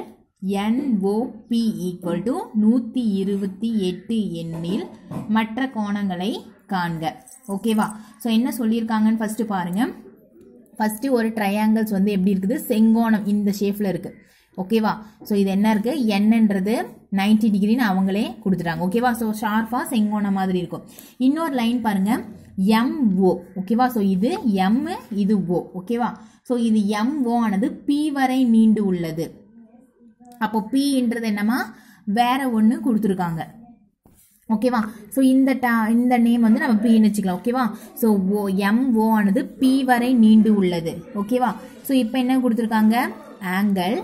என்ஓபி ஈக்குவல் டு நூற்றி இருபத்தி எட்டு எண்ணில் மற்ற கோணங்களை காண்க ஓகேவா ஸோ என்ன சொல்லியிருக்காங்கன்னு ஃபர்ஸ்ட் பாருங்க ஃபர்ஸ்ட் ஒரு ட்ரையாங்கிள்ஸ் வந்து எப்படி இருக்குது செங்கோணம் இந்த ஷேப்ல இருக்கு ஓகேவா ஸோ இது என்ன இருக்கு என்னன்றது நைன்டி டிகிரின்னு அவங்களே கொடுத்துட்டாங்க ஓகேவா ஸோ ஷார்ப்பா செங்கோணம் மாதிரி இருக்கும் இன்னொரு லைன் பாருங்க எம் ஓ ஓகேவா ஸோ இது எம் இது ஓ ஓகேவா ஸோ இது எம் ஓ ஆனது பி வரை நீண்டு உள்ளது அப்போ பின்றது என்னமா வேற ஒன்று கொடுத்துருக்காங்க ஓகேவா ஸோ இந்த டா இந்த நேம் வந்து நம்ம பின்னு வச்சுக்கலாம் ஓகேவா ஸோ ஓ எம் ஓ ஆனது பி வரை நீண்டு உள்ளது ஓகேவா ஸோ இப்போ என்ன கொடுத்துருக்காங்க angle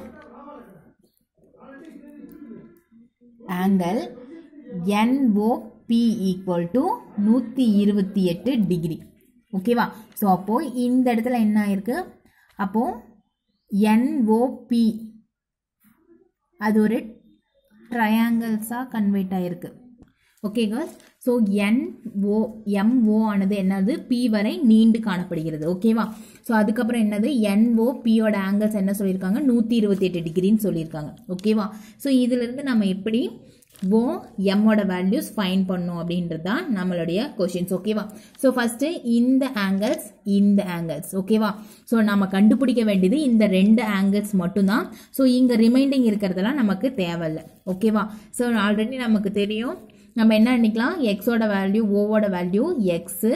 angle N O B equal to நூற்றி இருபத்தி எட்டு டிகிரி ஓகேவா ஸோ அப்போது இந்த இடத்துல என்ன ஆயிருக்கு அப்போது என்ஓபி அது ஒரு ட்ரையாங்கிள்ஸாக கன்வெர்ட் ஆயிருக்கு okay girls so N O M O ஆனது என்னது பி வரை நீண்டு காணப்படுகிறது ஓகேவா ஸோ அதுக்கப்புறம் என்னது என்ஓ பியோட ஆங்கிள்ஸ் என்ன சொல்லியிருக்காங்க நூற்றி இருபத்தி எட்டு டிகிரின்னு சொல்லியிருக்காங்க ஓகேவா ஸோ இதிலிருந்து நம்ம எப்படி ஓ எம்மோட வேல்யூஸ் ஃபைன் பண்ணும் அப்படின்றது தான் நம்மளுடைய கொஷின்ஸ் ஓகேவா ஸோ ஃபஸ்ட்டு இந்த ஆங்கிள்ஸ் இந்த ஆங்கிள்ஸ் ஓகேவா ஸோ நம்ம கண்டுபிடிக்க வேண்டியது இந்த ரெண்டு ஆங்கிள்ஸ் மட்டும்தான் ஸோ இங்கே ரிமைண்டிங் இருக்கிறதெல்லாம் நமக்கு தேவையில்லை ஓகேவா ஸோ ஆல்ரெடி நமக்கு தெரியும் நம்ம என்ன நினைக்கலாம் எக்ஸோட வேல்யூ ஓவோட value x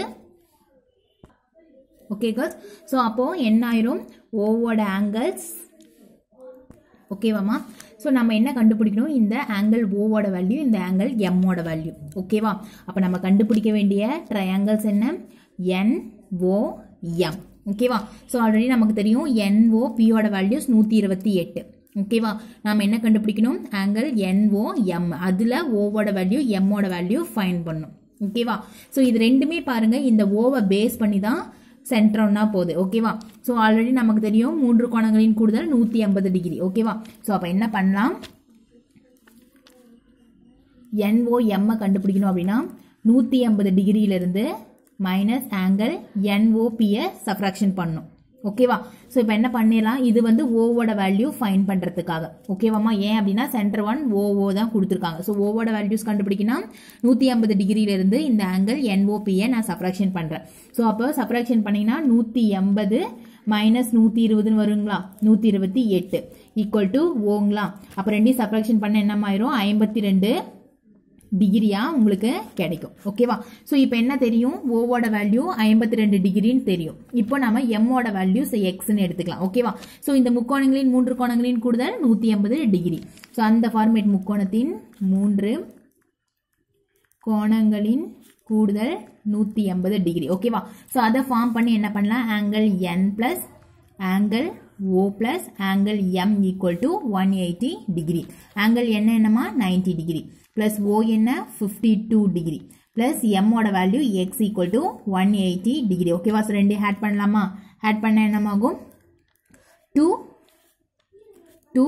okay girls so அப்போது என்ன ஆயிரும் ஓவோட ஆங்கிள்ஸ் ஓகேவாம்மா ஸோ நம்ம என்ன கண்டுபிடிக்கணும் இந்த ஆங்கிள் ஓவோட வேல்யூ இந்த ஆங்கிள் எம்மோட வேல்யூ ஓகேவா அப்போ நம்ம கண்டுபிடிக்க வேண்டிய ட்ரையாங்கிள்ஸ் என்ன என் ஓ எம் ஓகேவா ஸோ ஆல்ரெடி நமக்கு தெரியும் என்ஓ பியோட வேல்யூஸ் நூற்றி இருபத்தி எட்டு ஓகேவா நாம் என்ன கண்டுபிடிக்கணும் ஆங்கிள் என்ஓ எம் அதில் ஓவோட வேல்யூ எம்மோட வேல்யூ ஃபைன் பண்ணும் ஓகேவா ஸோ இது ரெண்டுமே பாருங்க இந்த ஓவை பேஸ் பண்ணி தான் சென்ட்ரம்னா போகுது ஓகேவா ஸோ ஆல்ரெடி நமக்கு தெரியும் மூன்று கோணங்களின் கூடுதல் நூற்றி ஐம்பது டிகிரி ஓகேவா ஸோ அப்போ என்ன பண்ணலாம் என்ஓ எம்மை கண்டுபிடிக்கணும் அப்படின்னா நூற்றி ஐம்பது டிகிரியிலிருந்து மைனஸ் ஆங்கிள் என்ஓபியை சப்ராக்ஷன் பண்ணும் ஓகேவா ஸோ இப்போ என்ன பண்ணிடலாம் இது வந்து ஓவோட வேல்யூ ஃபைன் பண்ணுறதுக்காக ஓகேவாம்மா ஏன் அப்படின்னா சென்டர் ஒன் ஓஓ தான் கொடுத்துருக்காங்க ஸோ ஓவோட வேல்யூஸ் கண்டுபிடிக்கணும் நூற்றி ஐம்பது டிகிரியிலிருந்து இந்த ஆங்கிள் என்ஓபியை நான் சப்ராக்ஷன் பண்ணுறேன் ஸோ அப்போ சப்ராக்ஷன் பண்ணிங்கன்னா நூற்றி எண்பது மைனஸ் நூற்றி இருபதுன்னு வருங்களா நூற்றி இருபத்தி எட்டு ஈக்குவல் டு ஓங்களா அப்போ ரெண்டையும் சப்ராக்ஷன் பண்ண என்னமாயிரும் ஐம்பத்தி ரெண்டு டிகிரியா உங்களுக்கு கிடைக்கும் ஓகேவா ஸோ இப்போ என்ன தெரியும் ஓவோட வேல்யூ ஐம்பத்தி ரெண்டு டிகிரின்னு தெரியும் இப்போ நம்ம எம்மோட வேல்யூஸ் எக்ஸ்ன்னு எடுத்துக்கலாம் ஓகேவா ஸோ இந்த முக்கோணங்களின் மூன்று கோணங்களின் கூடுதல் நூற்றி ஐம்பது டிகிரி ஸோ அந்த ஃபார்மேட் முக்கோணத்தின் மூன்று கோணங்களின் கூடுதல் நூற்றி எண்பது டிகிரி ஓகேவா ஸோ அதை ஃபார்ம் பண்ணி என்ன பண்ணலாம் angle N plus angle O plus angle M equal to one eighty degree angle என்ன என்னமா நைன்டி டிகிரி பிளஸ் ஓ என்ன ஃபிஃப்டி டூ டிகிரி பிளஸ் எம்மோட value x equal to one eighty degree ஓகேவா so ரெண்டையும் add பண்ணலாமா add பண்ண என்னமாகும் two two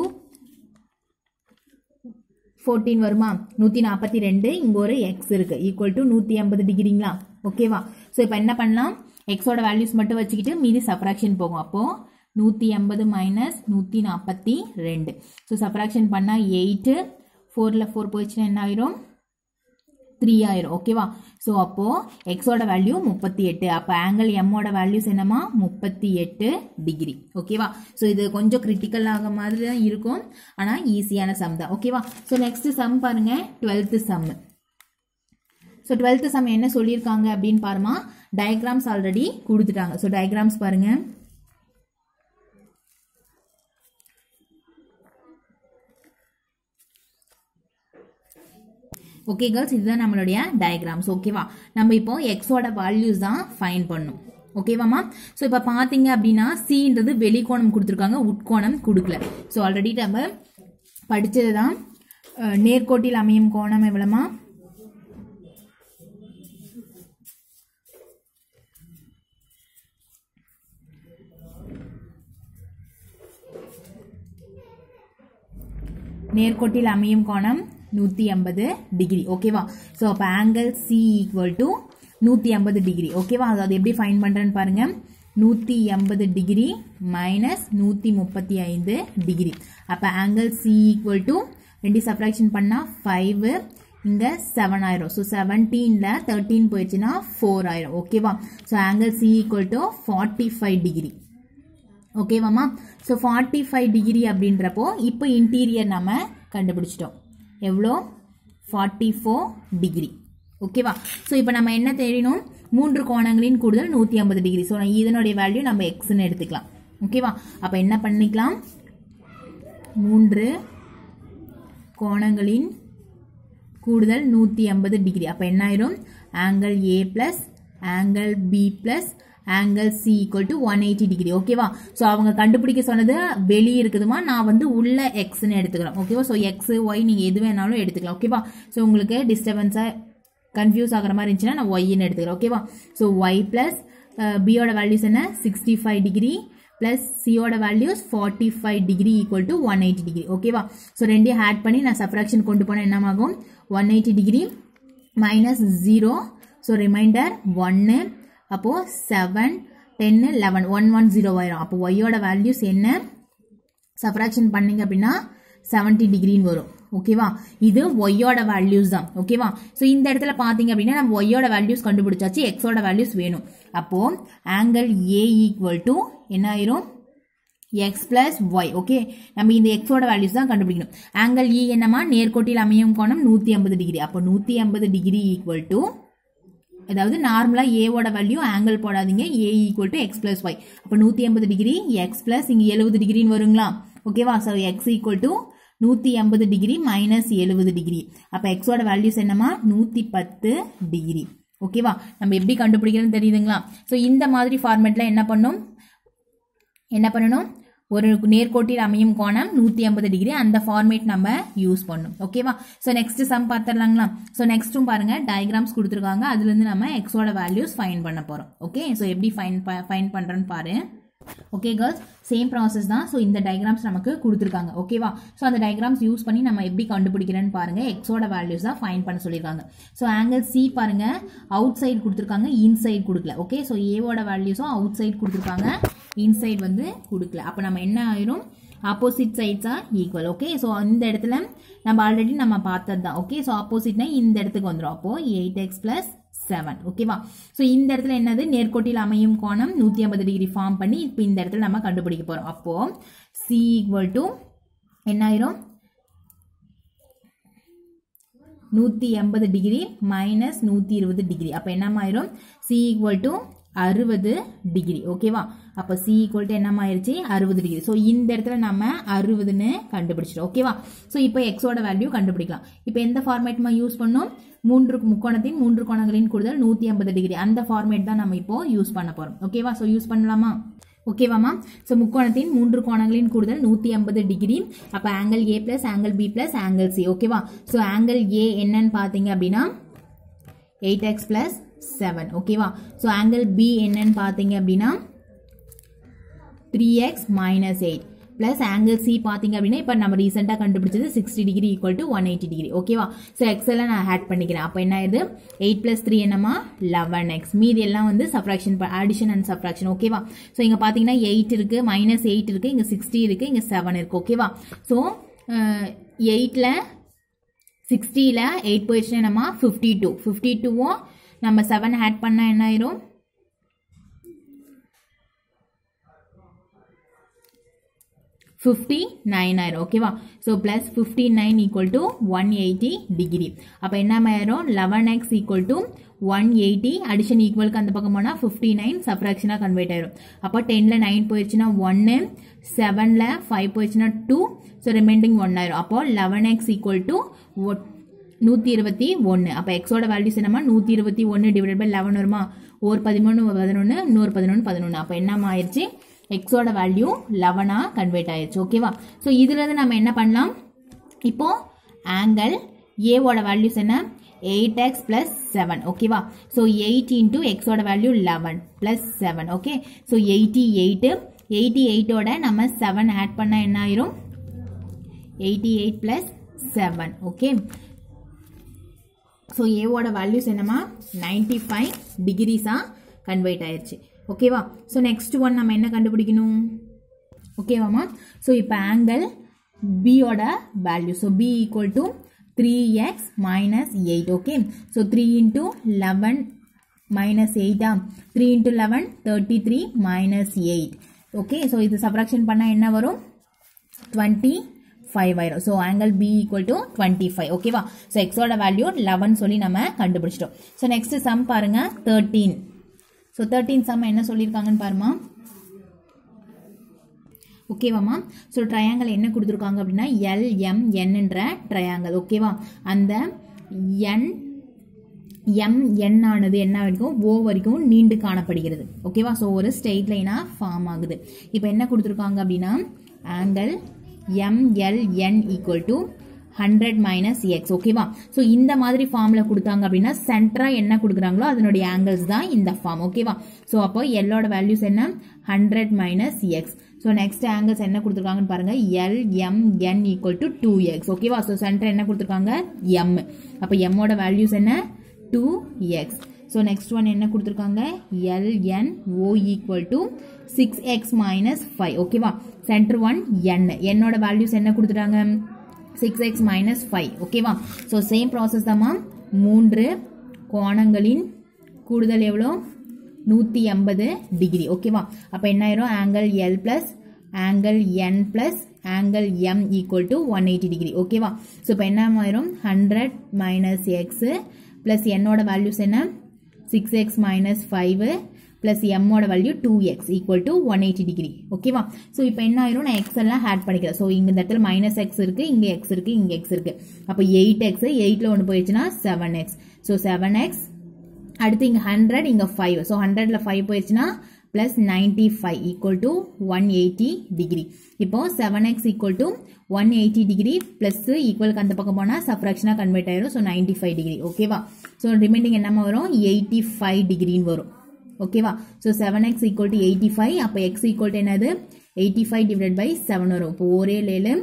fourteen வருமா நூற்றி நாற்பத்தி ரெண்டு இங்கே ஒரு எக்ஸ் இருக்குது ஈக்குவல் டு நூற்றி ஐம்பது டிகிரிங்களா ஓகேவா ஸோ இப்போ என்ன பண்ணலாம் எக்ஸோட வேல்யூஸ் மட்டும் வச்சுக்கிட்டு மீதி சப்ராக்ஷன் போகும் அப்போது நூற்றி எண்பது மைனஸ் நூற்றி நாற்பத்தி ரெண்டு ஸோ சப்ராக்ஷன் பண்ணால் எயிட்டு ஃபோரில் ஃபோர் போயிடுச்சுன்னா என்ன ஆயிரும் த்ரீ ஆயிரும் ஓகேவா ஸோ அப்போது எக்ஸோட வேல்யூ முப்பத்தி எட்டு அப்போ ஆங்கிள் எம்மோட வேல்யூஸ் என்னமா முப்பத்தி எட்டு டிகிரி ஓகேவா ஸோ இது கொஞ்சம் கிரிட்டிக்கல் ஆக மாதிரி தான் இருக்கும் ஆனால் ஈஸியான சம் தான் ஓகேவா ஸோ நெக்ஸ்ட் சம் பாருங்க twelfth sum so twelfth sum என்ன சொல்லியிருக்காங்க அப்படின்னு பாருமா டயக்ராம்ஸ் ஆல்ரெடி கொடுத்துட்டாங்க ஸோ டயக்ராம்ஸ் பாருங்க ஓகே கேர்ள்ஸ் இதுதான் நம்மளுடைய டயக்ராம்ஸ் ஓகேவா நம்ம இப்போ எக்ஸோட வேல்யூஸ் தான் ஃபைன் பண்ணும் ஓகேவாம்மா ஸோ இப்போ பார்த்தீங்க அப்படின்னா சின்றது வெளிக்கோணம் கொடுத்துருக்காங்க உட்கோணம் கொடுக்கல ஸோ ஆல்ரெடி நம்ம படித்தது தான் அஹ், நேர்கோட்டில் அமையும் கோணம் எவ்வளோமா நேர்கோட்டில் அமையும் கோணம் நூற்றி ஐம்பது டிகிரி ஓகேவா ஸோ அப்போ ஆங்கிள் சி ஈக்குவல் டு நூற்றி ஐம்பது டிகிரி ஓகேவா அது எப்படி ஃபைன் பண்ணுறேன்னு பாருங்க நூற்றி எண்பது டிகிரி மைனஸ் நூற்றி முப்பத்தி ஐந்து டிகிரி அப்போ ஆங்கிள் சி ஈக்குவல் டு ரெண்டு சப்ராக்ஷன் பண்ணால் ஃபைவ் இங்கே செவன் ஆயிரும் ஸோ செவன்டீனில் தேர்ட்டீன் போயிடுச்சுன்னா ஃபோர் ஆயிரும் ஓகேவா so angle C equal to forty five degree ஓகேவாம்மா ஸோ ஃபார்ட்டி ஃபைவ் டிகிரி அப்படின்றப்போ இப்போ இன்டீரியர் நம்ம கண்டுபிடிச்சிட்டோம் எவ்வளோ ஃபார்ட்டி ஃபோர் டிகிரி ஓகேவா ஸோ இப்போ நம்ம என்ன தெரியணும் மூன்று கோணங்களின் கூடுதல் நூற்றி ஐம்பது டிகிரி ஸோ இதனுடைய வேல்யூ நம்ம எக்ஸ்ன்னு எடுத்துக்கலாம் ஓகேவா அப்போ என்ன பண்ணிக்கலாம் மூன்று கோணங்களின் கூடுதல் நூற்றி ஐம்பது டிகிரி அப்போ என்ன ஆயிரும் angle A plus angle B plus angle C equal to one eighty degree ஓகேவா ஸோ அவங்க கண்டுபிடிக்க சொன்னது வெளியே இருக்குதுமா நான் வந்து உள்ள எக்ஸ்ன்னு எடுத்துக்கிறேன் ஓகேவா ஸோ எக்ஸ் ஒய் நீங்கள் எது வேணாலும் எடுத்துக்கலாம் ஓகேவா ஸோ உங்களுக்கு டிஸ்டர்பன்ஸாக கன்ஃபியூஸ் ஆகிற மாதிரி இருந்துச்சுன்னா நான் ஒய்ன்னு எடுத்துக்கிறேன் ஓகேவா ஸோ ஒய் ப்ளஸ் பியோட வேல்யூஸ் என்ன சிக்ஸ்டி ஃபைவ் டிகிரி ப்ளஸ் சியோட values forty five degree equal to one eighty degree ஓகேவா ஸோ ரெண்டையும் ஆட் பண்ணி நான் சப்ராக்ஷன் கொண்டு போனால் என்னமாகும் one eighty degree minus zero so remainder ஒன்று அப்போது செவன் டென்னு லெவன் ஒன் ஒன் ஜீரோ ஆயிரும் அப்போ ஒய்யோட வேல்யூஸ் என்ன சப்ராக்ஷன் பண்ணீங்க அப்படின்னா செவன்ட்டி டிகிரின்னு வரும் ஓகேவா இது ஒய்யோட வேல்யூஸ் தான் ஓகேவா ஸோ இந்த இடத்துல பார்த்தீங்க அப்படின்னா நம்ம ஒய்யோட வேல்யூஸ் கண்டுபிடிச்சாச்சு எக்ஸோட வேல்யூஸ் வேணும் அப்போ ஆங்கிள் ஏ ஈக்குவல் டு என்ன ஆயிரும் எக்ஸ் பிளஸ் ஒய் ஓகே நம்ம இந்த எக்ஸோட வேல்யூஸ் தான் கண்டுபிடிக்கணும் ஆங்கிள் இ என்னமா நேர்கோட்டில் அமையும் கோணம் நூற்றி ஐம்பது டிகிரி அப்போ நூற்றி ஐம்பது டிகிரி ஈக்குவல் டு அதாவது நார்மலாக ஏவோட வேல்யூ ஆங்கிள் போடாதீங்க A equal to x plus y அப்போ நூற்றி ஐம்பது டிகிரி எக்ஸ் பிளஸ் இங்கே எழுபது டிகிரின்னு வருங்களா ஓகேவா ஸோ எக்ஸ் ஈக்குவல் டு நூற்றி ஐம்பது டிகிரி மைனஸ் எழுபது டிகிரி அப்போ எக்ஸோட வேல்யூஸ் என்னமா நூற்றி பத்து டிகிரி ஓகேவா நம்ம எப்படி கண்டுபிடிக்கிறோன்னு தெரியுதுங்களா ஸோ இந்த மாதிரி ஃபார்மேட்டில் என்ன பண்ணும் என்ன பண்ணணும் ஒரு நேர்கோட்டில் அமையும் கோணம் நூற்றி ஐம்பது டிகிரி அந்த ஃபார்மேட் நம்ம யூஸ் பண்ணும் ஓகேவா ஸோ நெக்ஸ்ட் சம் பார்த்துடலாங்களா ஸோ நெக்ஸ்ட்டும் பாருங்க டயக்ராம்ஸ் கொடுத்துருக்காங்க அதுலேருந்து நம்ம எக்ஸோட வேல்யூஸ் ஃபைன் பண்ண போகிறோம் ஓகே ஸோ எப்படி ஃபைன் ஃபைன் பண்ணுறோன்னு பாரு ஓகே கேர்ள்ஸ் சேம் ப்ராசஸ் தான் ஸோ இந்த டயக்ராம்ஸ் நமக்கு கொடுத்துருக்காங்க ஓகேவா ஸோ அந்த டயக்ராம்ஸ் யூஸ் பண்ணி நம்ம எப்படி கண்டுபிடிக்கிறேன்னு பாருங்க எக்ஸோட வேல்யூஸ் தான் ஃபைன் பண்ண சொல்லியிருக்காங்க ஸோ ஆங்கிள் சி பாருங்க அவுட் சைடு கொடுத்துருக்காங்க இன்சைட் கொடுக்கல ஓகே ஸோ ஏவோட வேல்யூஸும் அவுட் சைடு கொடுத்துருக்காங்க இன்சைட் வந்து கொடுக்கல அப்போ நம்ம என்ன ஆயிரும் ஆப்போசிட் சைட்ஸா ஈக்குவல் ஓகே ஸோ இந்த இடத்துல நம்ம ஆல்ரெடி நம்ம பார்த்தது தான் ஓகே ஸோ ஆப்போசிட்னா இந்த இடத்துக்கு வந்துடும் அப்போ எயிட் எக்ஸ் பிளஸ் செவன் ஓகேவா ஸோ இந்த இடத்துல என்னது நேர்கோட்டில் அமையும் கோணம் நூற்றி ஐம்பது டிகிரி ஃபார்ம் பண்ணி இப்போ இந்த இடத்துல நம்ம கண்டுபிடிக்க போகிறோம் அப்போ சி ஈக்குவல் டு என்ன ஆயிரும் நூற்றி எண்பது டிகிரி மைனஸ் நூற்றி இருபது டிகிரி அப்போ என்னமாயிரும் சி ஈக்குவல் டு அறுபது டிகிரி ஓகேவா அப்போ சி ஈக்குவல் டு என்னமாயிருச்சு அறுபது டிகிரி ஸோ இந்த இடத்துல நம்ம அறுபதுன்னு கண்டுபிடிச்சிட்டோம் ஓகேவா ஸோ இப்போ எக்ஸோட வேல்யூ கண்டுபிடிக்கலாம் இப்போ எந்த ஃபார்மேட் நம்ம யூஸ் பண்ணோம் மூன்று முக்கோணத்தின் மூன்று கோணங்களின் கூடுதல் நூற்றி ஐம்பது டிகிரி அந்த ஃபார்மேட் தான் நம்ம இப்போ யூஸ் பண்ண போகிறோம் ஓகேவா ஸோ யூஸ் பண்ணலாமா ஓகேவாமா ஸோ முக்கோணத்தின் மூன்று கோணங்களின் கூடுதல் நூற்றி ஐம்பது டிகிரி அப்போ angle A plus angle B plus angle C ஓகேவா ஸோ ஆங்கிள் ஏ என்னன்னு பார்த்தீங்க அப்படின்னா எயிட் எக்ஸ் பிளஸ் செவன் ஓகேவா ஸோ ஆங்கிள் பி என்னன்னு பார்த்தீங்க அப்படின்னா three x minus eight plus angle C பார்த்தீங்க அப்படின்னா இப்போ நம்ம ரீசெண்டாக கண்டுபிடிச்சது sixty degree equal to one eighty degree ஓகேவா ஸோ எக்ஸ் எல்லாம் நான் ஆட் பண்ணிக்கிறேன் அப்போ என்ன ஆயிடுது எயிட் ப்ளஸ் த்ரீ என்னமா லெவன் எக்ஸ் மீதி எல்லாம் வந்து சப்ராக்ஷன் ஆடிஷன் அண்ட் சப்ராக்ஷன் ஓகேவா ஸோ இங்கே பார்த்தீங்கன்னா எயிட் இருக்குது மைனஸ் எயிட் இருக்குது இங்கே சிக்ஸ்டி இருக்குது இங்கே செவன் இருக்குது ஓகேவா ஸோ எயிட்டில் சிக்ஸ்டியில் எயிட் போயிடுச்சுன்னா என்னமா ஃபிஃப்டி டூ ஃபிஃப்டி டூவும் நம்ம செவன் ஆட் பண்ணால் என்ன ஆயிரும் ஃபிஃப்டி நைன் ஆயிரும் ஓகேவா so plus fifty nine equal to one eighty degree அப்போ என்ன ஆயிரும் eleven x equal to one eighty addition ஈக்குவலுக்கு அந்த பக்கம் போனால் ஃபிஃப்டி நைன் சப்ராக்ஷனாக கன்வெர்ட் ஆயிரும் அப்போ டெனில் நைன் போயிடுச்சுன்னா ஒன்று செவனில் ஃபைவ் போயிடுச்சுன்னா டூ ஸோ ரிமைண்டிங் ஒன் ஆயிரும் அப்போ லெவன் எக்ஸ் ஈக்குவல் டு நூற்றி இருபத்தி ஒன்று அப்போ எக்ஸோட வேல்யூஸ் என்னமா நூற்றி இருபத்தி ஒன்று டிவைட் பை லெவன் வருமா ஒரு பதிமூணு பதினொன்று இன்னொரு பதினொன்று பதினொன்று அப்போ என்னமா ஆயிடுச்சு எக்ஸோட வேல்யூ லெவனாக கன்வெர்ட் ஆயிடுச்சு ஓகேவா ஸோ இதுலேருந்து நம்ம என்ன பண்ணலாம் இப்போ ஆங்கிள் ஏவோட வேல்யூஸ் என்ன எயிட் எக்ஸ் பிளஸ் செவன் ஓகேவா ஸோ எயிட் இன்டூ எக்ஸோட value eleven plus seven okay so eighty eight eighty எயிட்டோட நம்ம செவன் ஆட் பண்ணால் என்ன ஆயிரும் eighty eight plus seven okay so ஏவோட வேல்யூஸ் என்னமா நைன்டி ஃபைவ் டிகிரிஸாக கன்வெர்ட் ஆயிடுச்சு ஓகேவா ஸோ நெக்ஸ்ட் ஒன் நம்ம என்ன கண்டுபிடிக்கணும் ஓகேவாம்மா ஸோ இப்போ ஆங்கிள் பியோட value so B equal to three x minus eight okay so three into eleven minus எயிட்டா three into eleven thirty three minus eight okay so இது சப்ராக்ஷன் பண்ணால் என்ன வரும் டுவெண்ட்டி ஃபைவ் ஆயிரும் so angle B equal to twenty five ஓகேவா so எக்ஸோட value eleven சொல்லி நம்ம கண்டுபிடிச்சிட்டோம் ஸோ நெக்ஸ்ட் சம் பாருங்க தேர்ட்டீன் ஸோ தேர்ட்டீன் சம் என்ன சொல்லியிருக்காங்கன்னு பாருமா ஓகேவாம்மா ஸோ ட்ரையாங்கல் என்ன கொடுத்துருக்காங்க அப்படின்னா எல்எம்என்ன்ற ட்ரையாங்கல் ஓகேவா அந்த என் எம் என் ஆனது என்ன வரைக்கும் ஓ வரைக்கும் நீண்டு காணப்படுகிறது ஓகேவா ஸோ ஒரு ஸ்ட்ரெயிட் லைனாக ஃபார்ம் ஆகுது இப்போ என்ன கொடுத்துருக்காங்க அப்படின்னா angle M L N equal to hundred minus x ஓகேவா ஸோ இந்த மாதிரி ஃபார்மில் கொடுத்தாங்க அப்படின்னா சென்டராக என்ன கொடுக்குறாங்களோ அதனுடைய ஆங்கிள்ஸ் தான் இந்த ஃபார்ம் ஓகேவா ஸோ அப்போ எல்லோட வேல்யூஸ் என்ன hundred minus x so next angles என்ன கொடுத்துருக்காங்கன்னு பாருங்க L M N equal to two x ஓகேவா ஸோ சென்டர் என்ன கொடுத்துருக்காங்க எம் அப்போ எம்மோட வேல்யூஸ் என்ன two X so next one என்ன கொடுத்துருக்காங்க L N O equal to six x minus five ஓகேவா சென்டர் ஒன் என் என்னோட வேல்யூஸ் என்ன கொடுத்துட்டாங்க சிக்ஸ் எக்ஸ் மைனஸ் ஃபைவ் ஓகேவா ஸோ சேம் ப்ராசஸ் தாம்மா மூன்று கோணங்களின் கூடுதல் எவ்வளோ நூற்றி எண்பது டிகிரி ஓகேவா அப்போ என்ன ஆயிரும் angle L plus angle N plus angle M equal to one eighty degree ஓகேவா ஸோ இப்போ என்ன ஆயிரும் ஹண்ட்ரட் மைனஸ் எக்ஸு ப்ளஸ் என்னோட வேல்யூஸ் என்ன six x minus five plus எம்மோட value two X equal to one eighty degree ஓகேவா so இப்போ என்ன ஆயிரும் நான் எக்ஸ் எல்லாம் ஆட் பண்ணிக்கிறேன் ஸோ இங்க இந்த இடத்துல மைனஸ் எக்ஸ் இருக்கு இங்கே எக்ஸ் இருக்கு இங்கே எக்ஸ் இருக்கு அப்போ எயிட் எக்ஸ் எயிட்டில் ஒன்று போயிடுச்சுன்னா seven x so seven x அடுத்து இங்கே ஹண்ட்ரட் இங்கே ஃபைவ் ஸோ ஹண்ட்ரட்ல ஃபைவ் போயிடுச்சுன்னா plus ninety five equal to one eighty degree இப்போ seven x equal to one eighty degree plus ஈக்குவலுக்கு அந்த பக்கம் போனால் சப்ராக்ஷனாக கன்வெர்ட் ஆயிரும் ஸோ நைன்டி ஃபைவ் டிகிரி ஓகேவா ஸோ ரிமைனிங் என்னமா வரும் எயிட்டி ஃபைவ் டிகிரின்னு வரும் ஓகேவா so seven x equal to eighty five அப்போ எக்ஸ் ஈக்குவல் டு என்னது eighty five divide by seven வரும் இப்போ ஒரே லேலு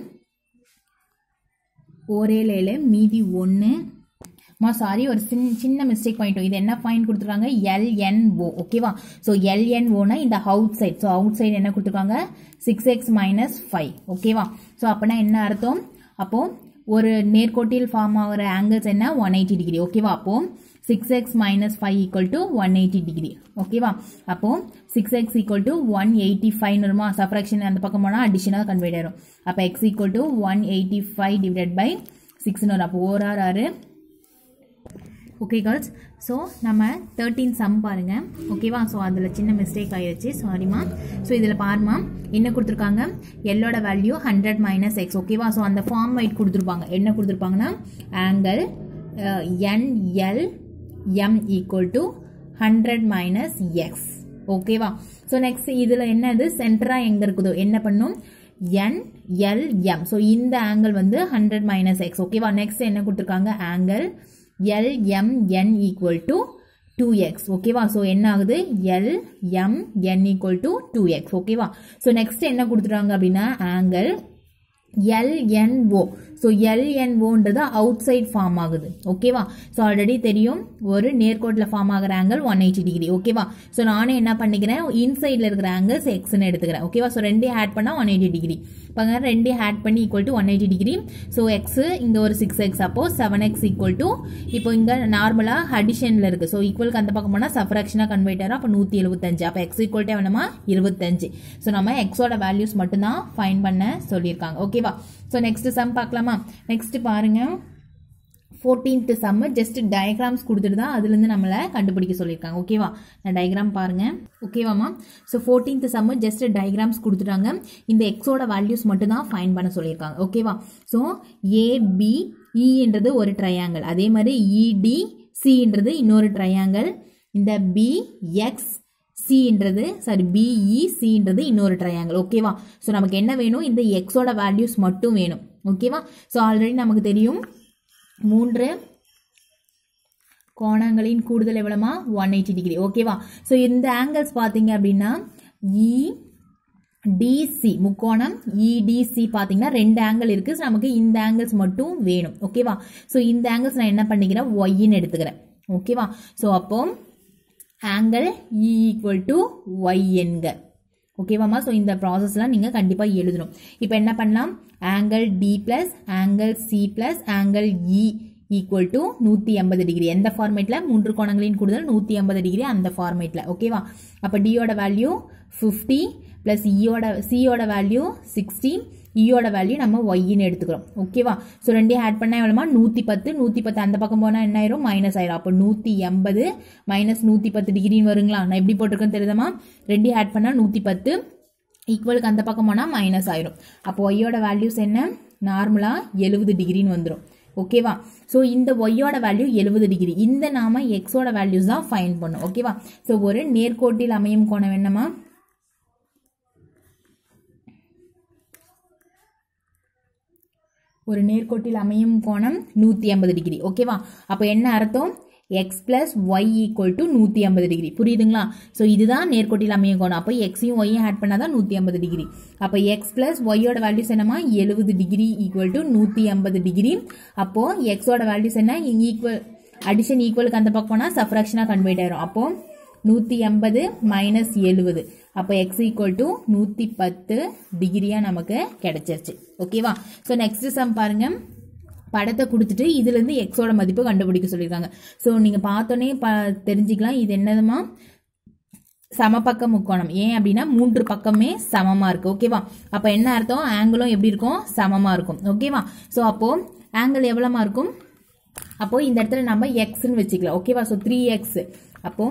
ஒரே லேலு மீதி ஒன்று மா சாரி ஒரு சின்ன சின்ன மிஸ்டேக் பண்ணிட்டோம் இது என்ன பாயிண்ட் கொடுத்துருக்காங்க எல்என்ஓ ஓகேவா ஸோ எல்என்ஓனா இந்த outside so outside என்ன கொடுத்துருக்காங்க சிக்ஸ் எக்ஸ் மைனஸ் ஃபைவ் ஓகேவா ஸோ அப்படின்னா என்ன அர்த்தம் அப்போ ஒரு நேர்கோட்டில் ஃபார்ம் ஆகிற ஆங்கிள்ஸ் என்ன ஒன் எயிட்டி டிகிரி ஓகேவா அப்போ six x minus five equal to one eighty degree ஓகேவா அப்போ six x equal to one eighty five வருமா சப்ராக்ஷன் அந்த பக்கம் போனால் அடிஷனாக கன்வெர்ட் ஆயிரும் அப்போ x equal to one eighty five divide by சிக்ஸ்னு வரும் அப்போ ஓர் ஆர் ஆறு ஓகே கேர்ள்ஸ் ஸோ நம்ம தேர்ட்டீன் சம் பாருங்க ஓகேவா ஸோ அதில் சின்ன மிஸ்டேக் ஆயிடுச்சு சாரிம்மா ஸோ இதில் பாருமா என்ன கொடுத்துருக்காங்க எல்லோட வேல்யூ ஹண்ட்ரட் மைனஸ் எக்ஸ் ஓகேவா ஸோ அந்த ஃபார்ம் வைட் கொடுத்துருப்பாங்க என்ன கொடுத்துருப்பாங்கன்னா angle N L M equal to hundred minus x ஓகேவா ஸோ நெக்ஸ்ட் இதில் என்னது சென்டராக எங்கே இருக்குதோ என்ன பண்ணும் என் எல் எம் ஸோ இந்த ஆங்கிள் வந்து ஹண்ட்ரட் மைனஸ் எக்ஸ் ஓகேவா நெக்ஸ்ட் என்ன கொடுத்துருக்காங்க angle L M N equal to two x ஓகேவா ஸோ என்ன ஆகுது L M N equal to two x ஓகேவா ஸோ நெக்ஸ்ட் என்ன கொடுத்துட்டாங்க அப்படின்னா ஆங்கிள் எல்என்ஓ ஸோ எல்என்ஓன்றது அவுட் சைட் ஃபார்ம் ஆகுது ஓகேவா ஸோ ஆல்ரெடி தெரியும் ஒரு நேர்கோட்டில் ஃபார்ம் ஆகிற ஆங்கிள் ஒன் எயிட்டி டிகிரி ஓகேவா ஸோ நானே என்ன பண்ணிக்கிறேன் இன்சைடில் இருக்கிற ஆங்கிள்ஸ் எக்ஸ்னு எடுத்துக்கிறேன் ஓகேவா ஸோ ரெண்டே ஆட் பண்ணால் ஒன் எயிட்டி டிகிரி இப்போ ரெண்டே ஆட் பண்ணி equal to one eighty degree so x இங்கே ஒரு சிக்ஸ் எக்ஸ் அப்போ செவன் எக்ஸ் ஈக்குவல் டு இப்போ இங்கே நார்மலாக அடிஷனில் இருக்குது ஸோ ஈக்குவலுக்கு அந்த பக்கம் போனால் சப்ராக்ஷனாக கன்வெர்ட் ஆகும் அப்போ நூற்றி எழுபத்தஞ்சு அப்போ எக்ஸ் ஈக்குவல் டு வேணுமா இருபத்தஞ்சு ஸோ நம்ம எக்ஸோட வேல்யூஸ் மட்டும்தான் ஃபைன் பண்ண சொல்லியிருக்காங்க ஓகேவா ஸோ நெக்ஸ்ட் சம் பார்க்கலாமா நெக்ஸ்ட் பாருங்க ஃபோர்டீன்த் சம்மு ஜஸ்ட் டயக்ராம்ஸ் கொடுத்துட்டு தான் அதுலேருந்து நம்மளை கண்டுபிடிக்க சொல்லியிருக்காங்க ஓகேவா நான் டயக்ராம் பாருங்க ஓகேவாம்மா so fourteenth sum just diagrams கொடுத்துட்டாங்க இந்த எக்ஸோட வேல்யூஸ் மட்டும் தான் ஃபைன் பண்ண சொல்லியிருக்காங்க ஓகேவா ஸோ ஏபி இன்றது ஒரு ட்ரையாங்கிள் அதே மாதிரி இடி சின்றது இன்னொரு ட்ரையாங்கிள் இந்த பிஎக்ஸ் சின்றது சாரி பிஇ சின்றது இன்னொரு ட்ரையாங்கிள் ஓகேவா ஸோ நமக்கு என்ன வேணும் இந்த எக்ஸோட வேல்யூஸ் மட்டும் வேணும் ஓகேவா ஸோ ஆல்ரெடி நமக்கு தெரியும் மூன்று கோணங்களின் கூடுதல் எவ்வளோமா ஒன் எயிட்டி டிகிரி ஓகேவா ஸோ இந்த ஆங்கிள்ஸ் பார்த்தீங்க அப்படின்னா இ டிசி முக்கோணம் இடிசி பார்த்தீங்கன்னா ரெண்டு ஆங்கிள் இருக்குது ஸோ நமக்கு இந்த ஆங்கிள்ஸ் மட்டும் வேணும் ஓகேவா ஸோ இந்த ஆங்கிள்ஸ் நான் என்ன பண்ணிக்கிறேன் ஒய்ன்னு எடுத்துக்கிறேன் ஓகேவா ஸோ அப்போ angle E equal to y என்க ஓகேவாம்மா ஸோ இந்த ப்ராசஸ்லாம் நீங்கள் கண்டிப்பாக எழுதணும் இப்போ என்ன பண்ணலாம் angle D plus angle C plus angle E equal to நூற்றி ஐம்பது டிகிரி எந்த ஃபார்மேட்டில் மூன்று கோணங்களின் கூடுதல் நூற்றி ஐம்பது டிகிரி அந்த ஃபார்மேட்டில் ஓகேவா அப்போ டியோட வேல்யூ ஃபிஃப்டி ப்ளஸ் இயோட சியோட வேல்யூ சிக்ஸ்டி இயோட வேல்யூ நம்ம ஒய்ன்னு எடுத்துக்கிறோம் ஓகேவா ஸோ ரெண்டையும் ஆட் பண்ணால் எவ்வளோமா நூற்றி பத்து நூற்றி பத்து அந்த பக்கம் போனால் என்ன ஆயிரும் மைனஸ் ஆயிரும் அப்போ நூற்றி எண்பது மைனஸ் நூற்றி பத்து டிகிரின்னு வருங்களா நான் எப்படி போட்டிருக்கேன்னு தெரியுதமா ரெண்டையும் ஆட் பண்ணால் நூற்றி பத்து ஈக்குவலுக்கு அந்த பக்கம் போனால் மைனஸ் ஆயிரும் அப்போ ஒய்யோட வேல்யூஸ் என்ன நார்மலாக எழுபது டிகிரின்னு வந்துடும் ஓகேவா ஸோ இந்த ஒய்யோட வேல்யூ எழுபது டிகிரி இந்த நாம எக்ஸோட வேல்யூஸ் தான் ஃபைன் பண்ணும் ஓகேவா ஸோ ஒரு நேர்கோட்டில் அமையும் கோணம் என்னமா ஒரு நேர்கோட்டில் அமையும் கோணம் நூற்றி ஐம்பது டிகிரி ஓகேவா அப்போ என்ன அர்த்தம் x plus y equal to நூற்றி ஐம்பது டிகிரி புரியுதுங்களா ஸோ இதுதான் நேர்கோட்டில் அமையும் கோணம் அப்போ எக்ஸையும் ஒய்யும் ஆட் பண்ணால் தான் நூற்றி ஐம்பது டிகிரி அப்போ எக்ஸ் பிளஸ் ஒய்யோட வேல்யூஸ் என்னமா எழுபது டிகிரி ஈக்குவல் டு நூற்றி ஐம்பது டிகிரி அப்போ எக்ஸோட வேல்யூஸ் என்ன ஈக்குவல் அடிஷன் ஈக்குவலுக்கு அந்த பக்கம் போனால் சப்ராக்ஷனாக கன்வெர்ட் ஆயிரும் அப்போ நூற்றி எண்பது மைனஸ் எழுபது அப்போ எக்ஸ் ஈக்குவல் டு நூற்றி பத்து டிகிரியாக நமக்கு கிடைச்சிருச்சு ஓகேவா ஸோ நெக்ஸ்ட் சம் பாருங்க படத்தை கொடுத்துட்டு இதுலேருந்து எக்ஸோட மதிப்பு கண்டுபிடிக்க சொல்லியிருக்காங்க ஸோ நீங்கள் பார்த்தோன்னே ப தெரிஞ்சுக்கலாம் இது என்னதுமா சமபக்க முக்கோணம் ஏன் அப்படின்னா மூன்று பக்கமே சமமா இருக்கு ஓகேவா அப்ப என்ன அர்த்தம் ஆங்கிளும் எப்படி இருக்கும் சமமா இருக்கும் ஓகேவா ஸோ அப்போ ஆங்கிள் எவ்வளோமா இருக்கும் அப்போ இந்த இடத்துல நம்ம எக்ஸ்ன்னு வச்சுக்கலாம் ஓகேவா ஸோ த்ரீ எக்ஸ் அப்போ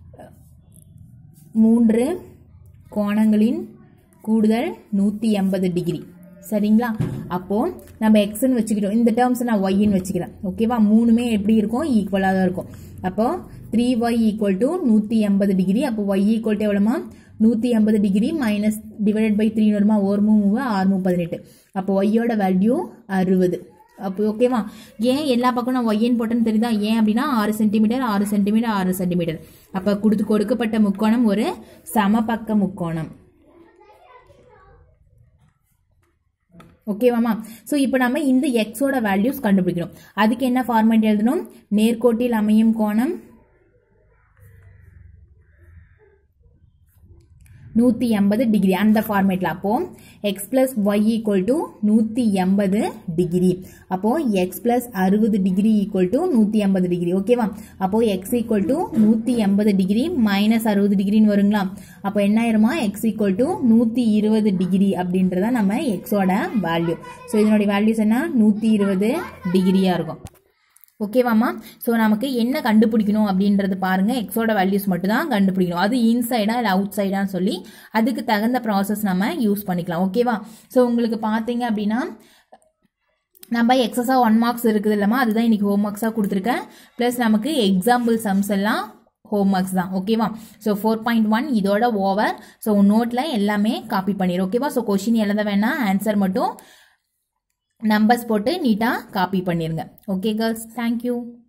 மூன்று கோணங்களின் கூடுதல் நூற்றி எண்பது டிகிரி சரிங்களா அப்போ நம்ம எக்ஸ்ன்னு வச்சுக்கிட்டோம் இந்த டேர்ம்ஸ் நான் ஒய்ன்னு வச்சுக்கிறேன் ஓகேவா மூணுமே எப்படி இருக்கும் ஈக்குவலாக தான் இருக்கும் அப்போ த்ரீ ஒய் ஈக்குவல் டு நூற்றி எண்பது டிகிரி அப்போ ஒய் ஈக்குவல் டு எவ்வளோமா நூற்றி எண்பது degree minus divided by three வருமா ஒரு மூணு மூணு ஆறு மூணு பதினெட்டு அப்போ ஒய்யோட வேல்யூ அறுபது அப்போ ஓகேவா ஏன் எல்லா பக்கம் நான் ஒய்யன் போட்டேன்னு தெரியுதா ஏன் அப்படின்னா ஆறு சென்டிமீட்டர் ஆறு சென்டிமீட்டர் ஆறு சென்டிமீட்டர் அப்போ கொடுத்து கொடுக்கப்பட்ட முக்கோணம் ஒரு சமபக்க முக்கோணம் ஓகேவாமா ஸோ இப்போ நம்ம இந்த எக்ஸோட வேல்யூஸ் கண்டுபிடிக்கணும் அதுக்கு என்ன ஃபார்மேட் எழுதணும் நேர்கோட்டில் அமையும் கோணம் நூற்றி எண்பது டிகிரி அந்த ஃபார்மேட்டில் அப்போ x plus y equal to நூற்றி எண்பது டிகிரி அப்போ எக்ஸ் பிளஸ் அறுபது டிகிரி ஈக்குவல் டு நூற்றி எண்பது டிகிரி ஓகேவா அப்போ எக்ஸ் ஈக்குவல் டு நூற்றி எண்பது டிகிரி மைனஸ் அறுபது டிகிரின்னு வருங்களா அப்போ என்ன ஆயிருமா எக்ஸ் ஈக்குவல் டு நூற்றி இருபது டிகிரி அப்படின்றத நம்ம எக்ஸோட வேல்யூ ஸோ இதனுடைய வேல்யூஸ் என்ன நூற்றி இருபது டிகிரியாக இருக்கும் ஓகேவாம்மா ஸோ நமக்கு என்ன கண்டுபிடிக்கணும் அப்படின்றது பாருங்க எக்ஸோட வேல்யூஸ் மட்டும் தான் கண்டுபிடிக்கணும் அது இன்சைடா இல்லை அவுட் சைடான்னு சொல்லி அதுக்கு தகுந்த ப்ராசஸ் நம்ம யூஸ் பண்ணிக்கலாம் ஓகேவா ஸோ உங்களுக்கு பார்த்தீங்க அப்படின்னா நம்ம எக்ஸஸாக ஒன் மார்க்ஸ் இருக்குது இல்லைம்மா அதுதான் இன்னைக்கு ஹோம் ஒர்க்ஸாக கொடுத்துருக்கேன் ப்ளஸ் நமக்கு எக்ஸாம்பிள் சம்ஸ் எல்லாம் ஹோம் ஒர்க்ஸ் தான் ஓகேவா ஸோ ஃபோர் பாயிண்ட் ஒன் இதோட ஓவர் ஸோ நோட்டில் எல்லாமே காப்பி பண்ணிடு ஓகேவா ஸோ கொஷின் எழுத வேணாம் ஆன்சர் மட்டும் நம்பர்ஸ் போட்டு நீட்டாக காப்பி பண்ணிருங்க ஓகே கேர்ள்ஸ் தேங்க்யூ